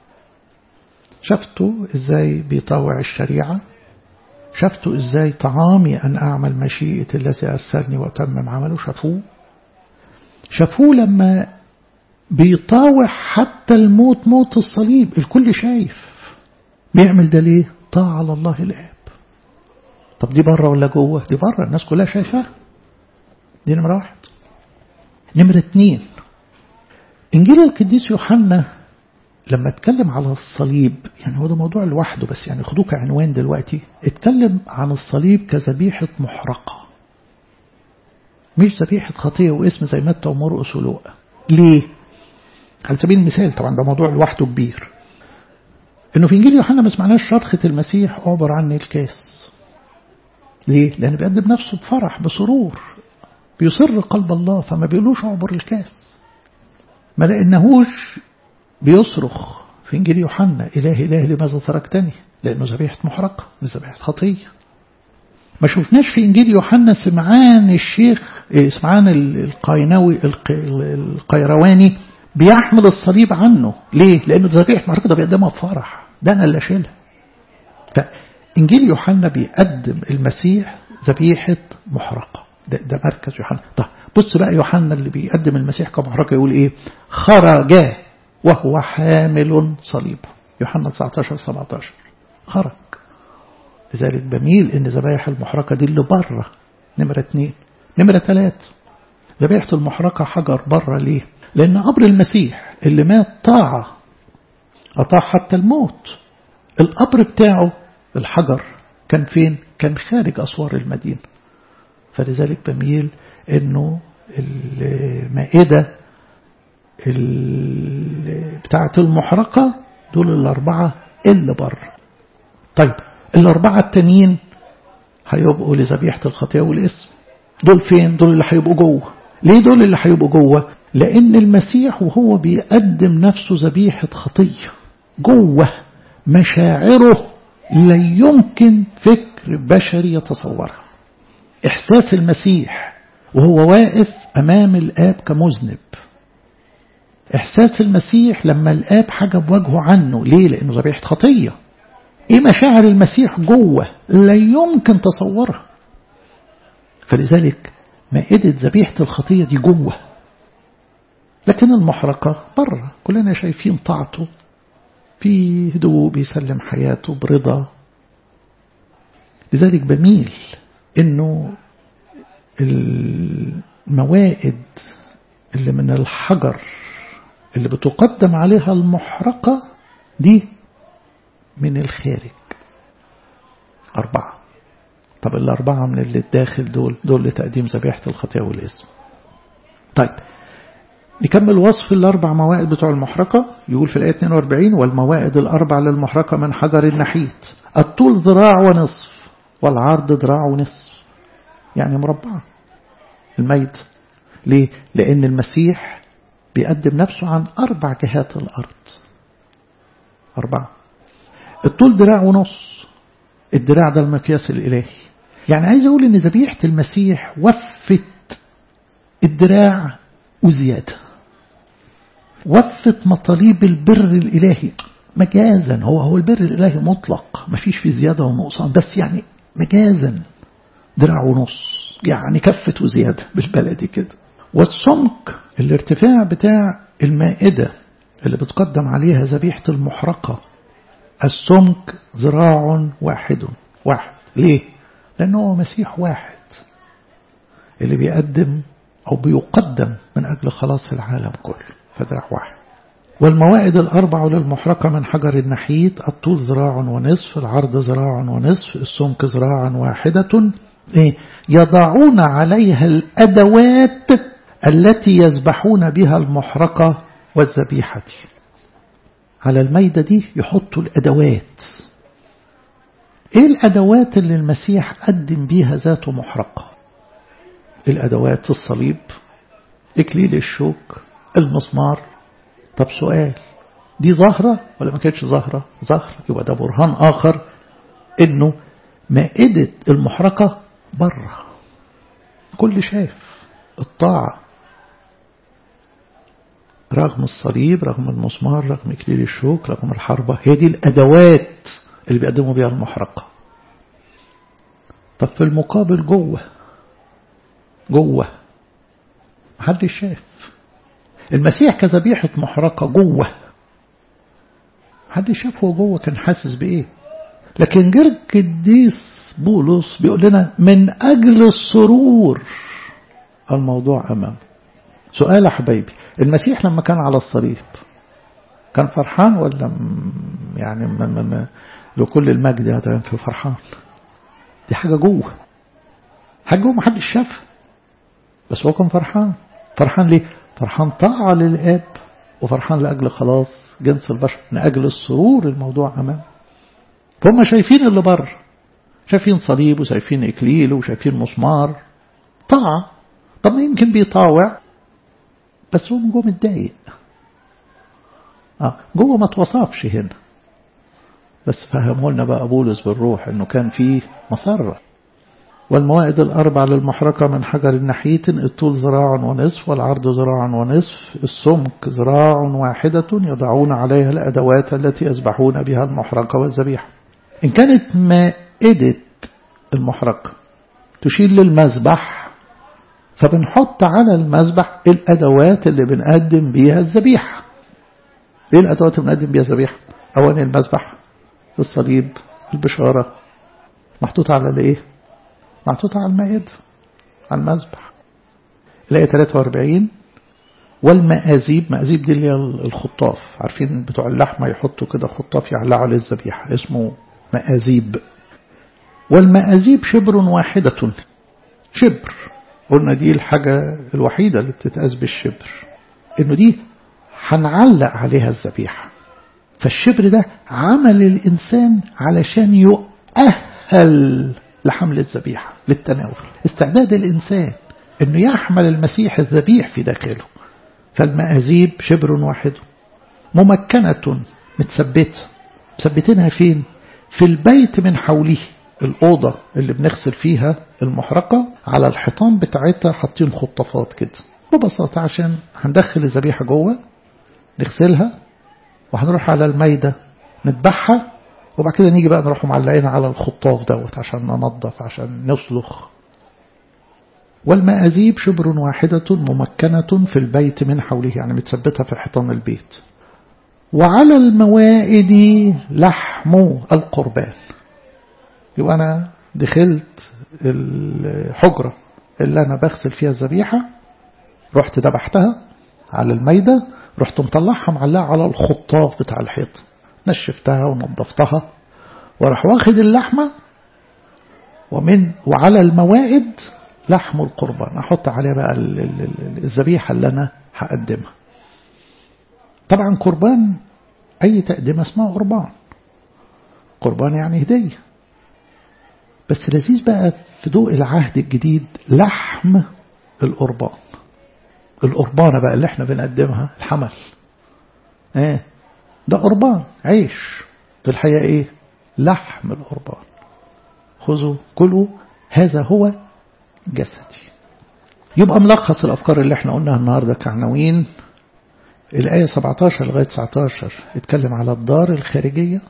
شفتوا ازاي بيطاوع الشريعة شفتوا ازاي طعامي أن أعمل مشيئة الذي أرسلني وأتمم عمله شافوه شافوه لما بيطاوع حتى الموت موت الصليب الكل شايف بيعمل ده ليه طاعة على الله الآب طب دي بره ولا جوه دي بره الناس كلها شايفاها دي نمرة واحد نمرة اتنين إنجيل القديس يوحنا لما اتكلم على الصليب يعني هو ده موضوع لوحده بس يعني خدوه كعنوان دلوقتي اتكلم عن الصليب كذبيحة محرقة مش ذبيحة خطية واسم زي متى ومرقس ولوقا ليه؟ على سبيل المثال طبعا ده موضوع لوحده كبير انه في انجيل يوحنا ما سمعناش شرخة المسيح عبر عني الكاس ليه؟ لأنه بيقدم نفسه بفرح بسرور بيصر قلب الله فما بيقولوش عبر الكاس ما لقيناهوش بيصرخ في انجيل يوحنا إله إله لماذا تركتني لأنه ذبيحة محرقة مش ذبيحة خطية ما شفناش في إنجيل يوحنا سمعان الشيخ سمعان القيناوي القيرواني بيحمل الصليب عنه ليه؟ لأنه ذبيحة محرقة ده بيقدمها بفرح ده أنا اللي أشيلها فإنجيل يوحنا بيقدم المسيح ذبيحة محرقة ده, ده مركز يوحنا طيب بص بقى يوحنا اللي بيقدم المسيح كمحرقة يقول إيه خرج وهو حامل صليبه يوحنا 19 17 خرج لذلك بميل ان ذبايح المحرقة دي اللي بره نمرة اتنين نمرة تلات ذبيحة المحرقة حجر بره ليه لان قبر المسيح اللي مات طاعة أطاع حتى الموت القبر بتاعه الحجر كان فين كان خارج أسوار المدينة فلذلك بميل انه المائدة بتاعة المحرقة دول الأربعة اللي بره طيب الأربعة التانيين هيبقوا لذبيحة الخطيئة والاسم دول فين دول اللي هيبقوا جوه ليه دول اللي هيبقوا جوه لأن المسيح وهو بيقدم نفسه ذبيحة خطية جوه مشاعره لا يمكن فكر بشري يتصورها إحساس المسيح وهو واقف أمام الآب كمذنب إحساس المسيح لما الآب حاجة بوجهه عنه ليه لأنه ذبيحة خطية إيه مشاعر المسيح جوه لا يمكن تصورها فلذلك مائدة ذبيحة الخطية دي جوه لكن المحرقة بره كلنا شايفين طاعته في هدوء بيسلم حياته برضا لذلك بميل انه الموائد اللي من الحجر اللي بتقدم عليها المحرقة دي من الخارج أربعة طب الأربعة من اللي الداخل دول دول لتقديم ذبيحة الخطيئة والاسم طيب نكمل وصف الأربع موائد بتوع المحرقة يقول في الآية 42 والموائد الأربع للمحرقة من حجر النحيت الطول ذراع ونصف والعرض ذراع ونصف يعني مربعة الميت ليه؟ لأن المسيح بيقدم نفسه عن أربع جهات الأرض أربعة الطول دراع ونص الدراع ده المقياس الإلهي يعني عايز أقول إن ذبيحة المسيح وفت الدراع وزيادة وفت مطالب البر الإلهي مجازا هو هو البر الإلهي مطلق ما فيش في زيادة ونقصان بس يعني مجازا دراع ونص يعني كفت وزيادة بالبلدي كده والسمك الارتفاع بتاع المائدة اللي بتقدم عليها ذبيحة المحرقة السمك ذراع واحد واحد ليه؟ لأنه هو مسيح واحد اللي بيقدم أو بيقدم من أجل خلاص العالم كله فذراع واحد والموائد الأربع للمحرقة من حجر النحيت الطول ذراع ونصف العرض ذراع ونصف السمك ذراعا واحدة يضعون عليها الأدوات التي يذبحون بها المحرقة والذبيحة على الميدة دي يحطوا الأدوات إيه الأدوات اللي المسيح قدم بيها ذاته محرقة الأدوات الصليب إكليل الشوك المسمار طب سؤال دي ظاهرة ولا ما كانتش ظاهرة ظاهرة يبقى ده برهان آخر إنه مائدة المحرقة بره كل شاف الطاعة رغم الصليب رغم المسمار رغم إكليل الشوك رغم الحربة هي دي الأدوات اللي بيقدموا بيها المحرقة طب في المقابل جوه جوه محدش شاف المسيح كذبيحة محرقة جوه محدش شاف هو جوه كان حاسس بإيه لكن جرج قديس بولس بيقول لنا من أجل السرور الموضوع أمام سؤال يا حبايبي المسيح لما كان على الصليب كان فرحان ولا يعني م م م لكل المجد هذا كان فرحان دي حاجة جوه حاجة جوه محدش شافها بس هو كان فرحان فرحان ليه فرحان طاعة للآب وفرحان لأجل خلاص جنس البشر من أجل السرور الموضوع أمام فهم شايفين اللي بره شايفين صليب وشايفين إكليل وشايفين مسمار طاعة طب ما يمكن بيطاوع بس هو من جوه متضايق اه جوه ما توصفش هنا بس فهمه لنا بقى بولس بالروح انه كان فيه مسرة والموائد الأربع للمحرقة من حجر النحيت الطول ذراع ونصف والعرض ذراع ونصف السمك ذراع واحدة يضعون عليها الأدوات التي يذبحون بها المحرقة والذبيحة إن كانت مائدة المحرقة تشير للمذبح فبنحط على المذبح الأدوات اللي بنقدم بيها الذبيحة ايه الأدوات اللي بنقدم بيها الذبيحة أولا المذبح الصليب البشارة محطوطة على الايه محطوطة على المائدة على المذبح الآية 43 والمآزيب مآزيب دي اللي هي الخطاف عارفين بتوع اللحمة يحطوا كده خطاف يعلقوا عليه الذبيحة اسمه مآزيب والمآزيب شبر واحدة شبر قلنا دي الحاجة الوحيدة اللي بتتقاس بالشبر انه دي هنعلق عليها الذبيحة فالشبر ده عمل الإنسان علشان يؤهل لحمل الذبيحة للتناول استعداد الإنسان أنه يحمل المسيح الذبيح في داخله فالمآزيب شبر واحد ممكنة متثبتة مثبتينها فين في البيت من حوله الأوضة اللي بنغسل فيها المحرقة على الحيطان بتاعتها حاطين خطافات كده ببساطة عشان هندخل الذبيحة جوه نغسلها وهنروح على الميدة نذبحها وبعد كده نيجي بقى نروح معلقين على الخطاف دوت عشان ننظف عشان نسلخ والمآزيب شبر واحدة ممكنة في البيت من حوله يعني متثبتة في حيطان البيت وعلى الموائد لحم القربان يبقى أنا دخلت الحجرة اللي أنا بغسل فيها الذبيحة رحت ذبحتها على الميدة رحت مطلعها معلقة على الخطاف بتاع الحيط نشفتها ونظفتها وراح واخد اللحمة ومن وعلى الموائد لحم القربان أحط عليها بقى الذبيحة اللي أنا هقدمها طبعا قربان أي تقدمة اسمها قربان قربان يعني هدية بس لذيذ بقى في ضوء العهد الجديد لحم القربان القربانة بقى اللي احنا بنقدمها الحمل ايه ده قربان عيش في الحقيقة ايه لحم القربان خذوا كلوا هذا هو جسدي يبقى ملخص الأفكار اللي احنا قلناها النهاردة كعناوين الآية 17 لغاية 19 اتكلم على الدار الخارجية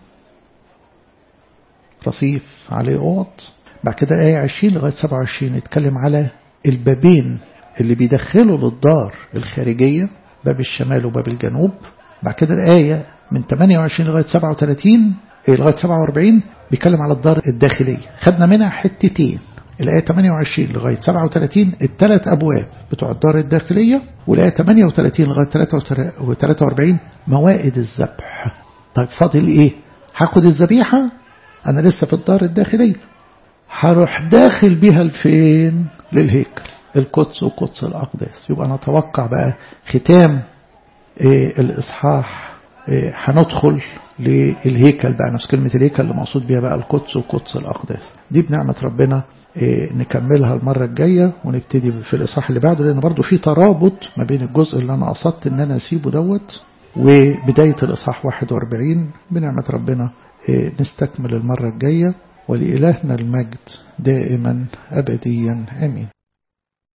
رصيف عليه اوض بعد كده آية 20 لغاية 27 اتكلم على البابين اللي بيدخلوا للدار الخارجية باب الشمال وباب الجنوب بعد كده الآية من 28 لغاية 37 لغاية 47 بيتكلم على الدار الداخلية خدنا منها حتتين الآية 28 لغاية 37 الثلاث أبواب بتوع الدار الداخلية والآية 38 لغاية 43 موائد الذبح طيب فاضل إيه هاخد الذبيحة أنا لسه في الدار الداخلية هروح داخل بيها لفين للهيكل القدس وقدس الأقداس يبقى نتوقع بقى ختام إيه الإصحاح إيه هندخل للهيكل بقى نفس كلمة الهيكل اللي مقصود بيها بقى القدس وقدس الأقداس دي بنعمة ربنا إيه نكملها المرة الجاية ونبتدي في الإصحاح اللي بعده لأن برضو في ترابط ما بين الجزء اللي أنا قصدت إن أنا أسيبه دوت وبداية الإصحاح 41 بنعمة ربنا نستكمل المرة الجاية ولإلهنا المجد دائما أبديا آمين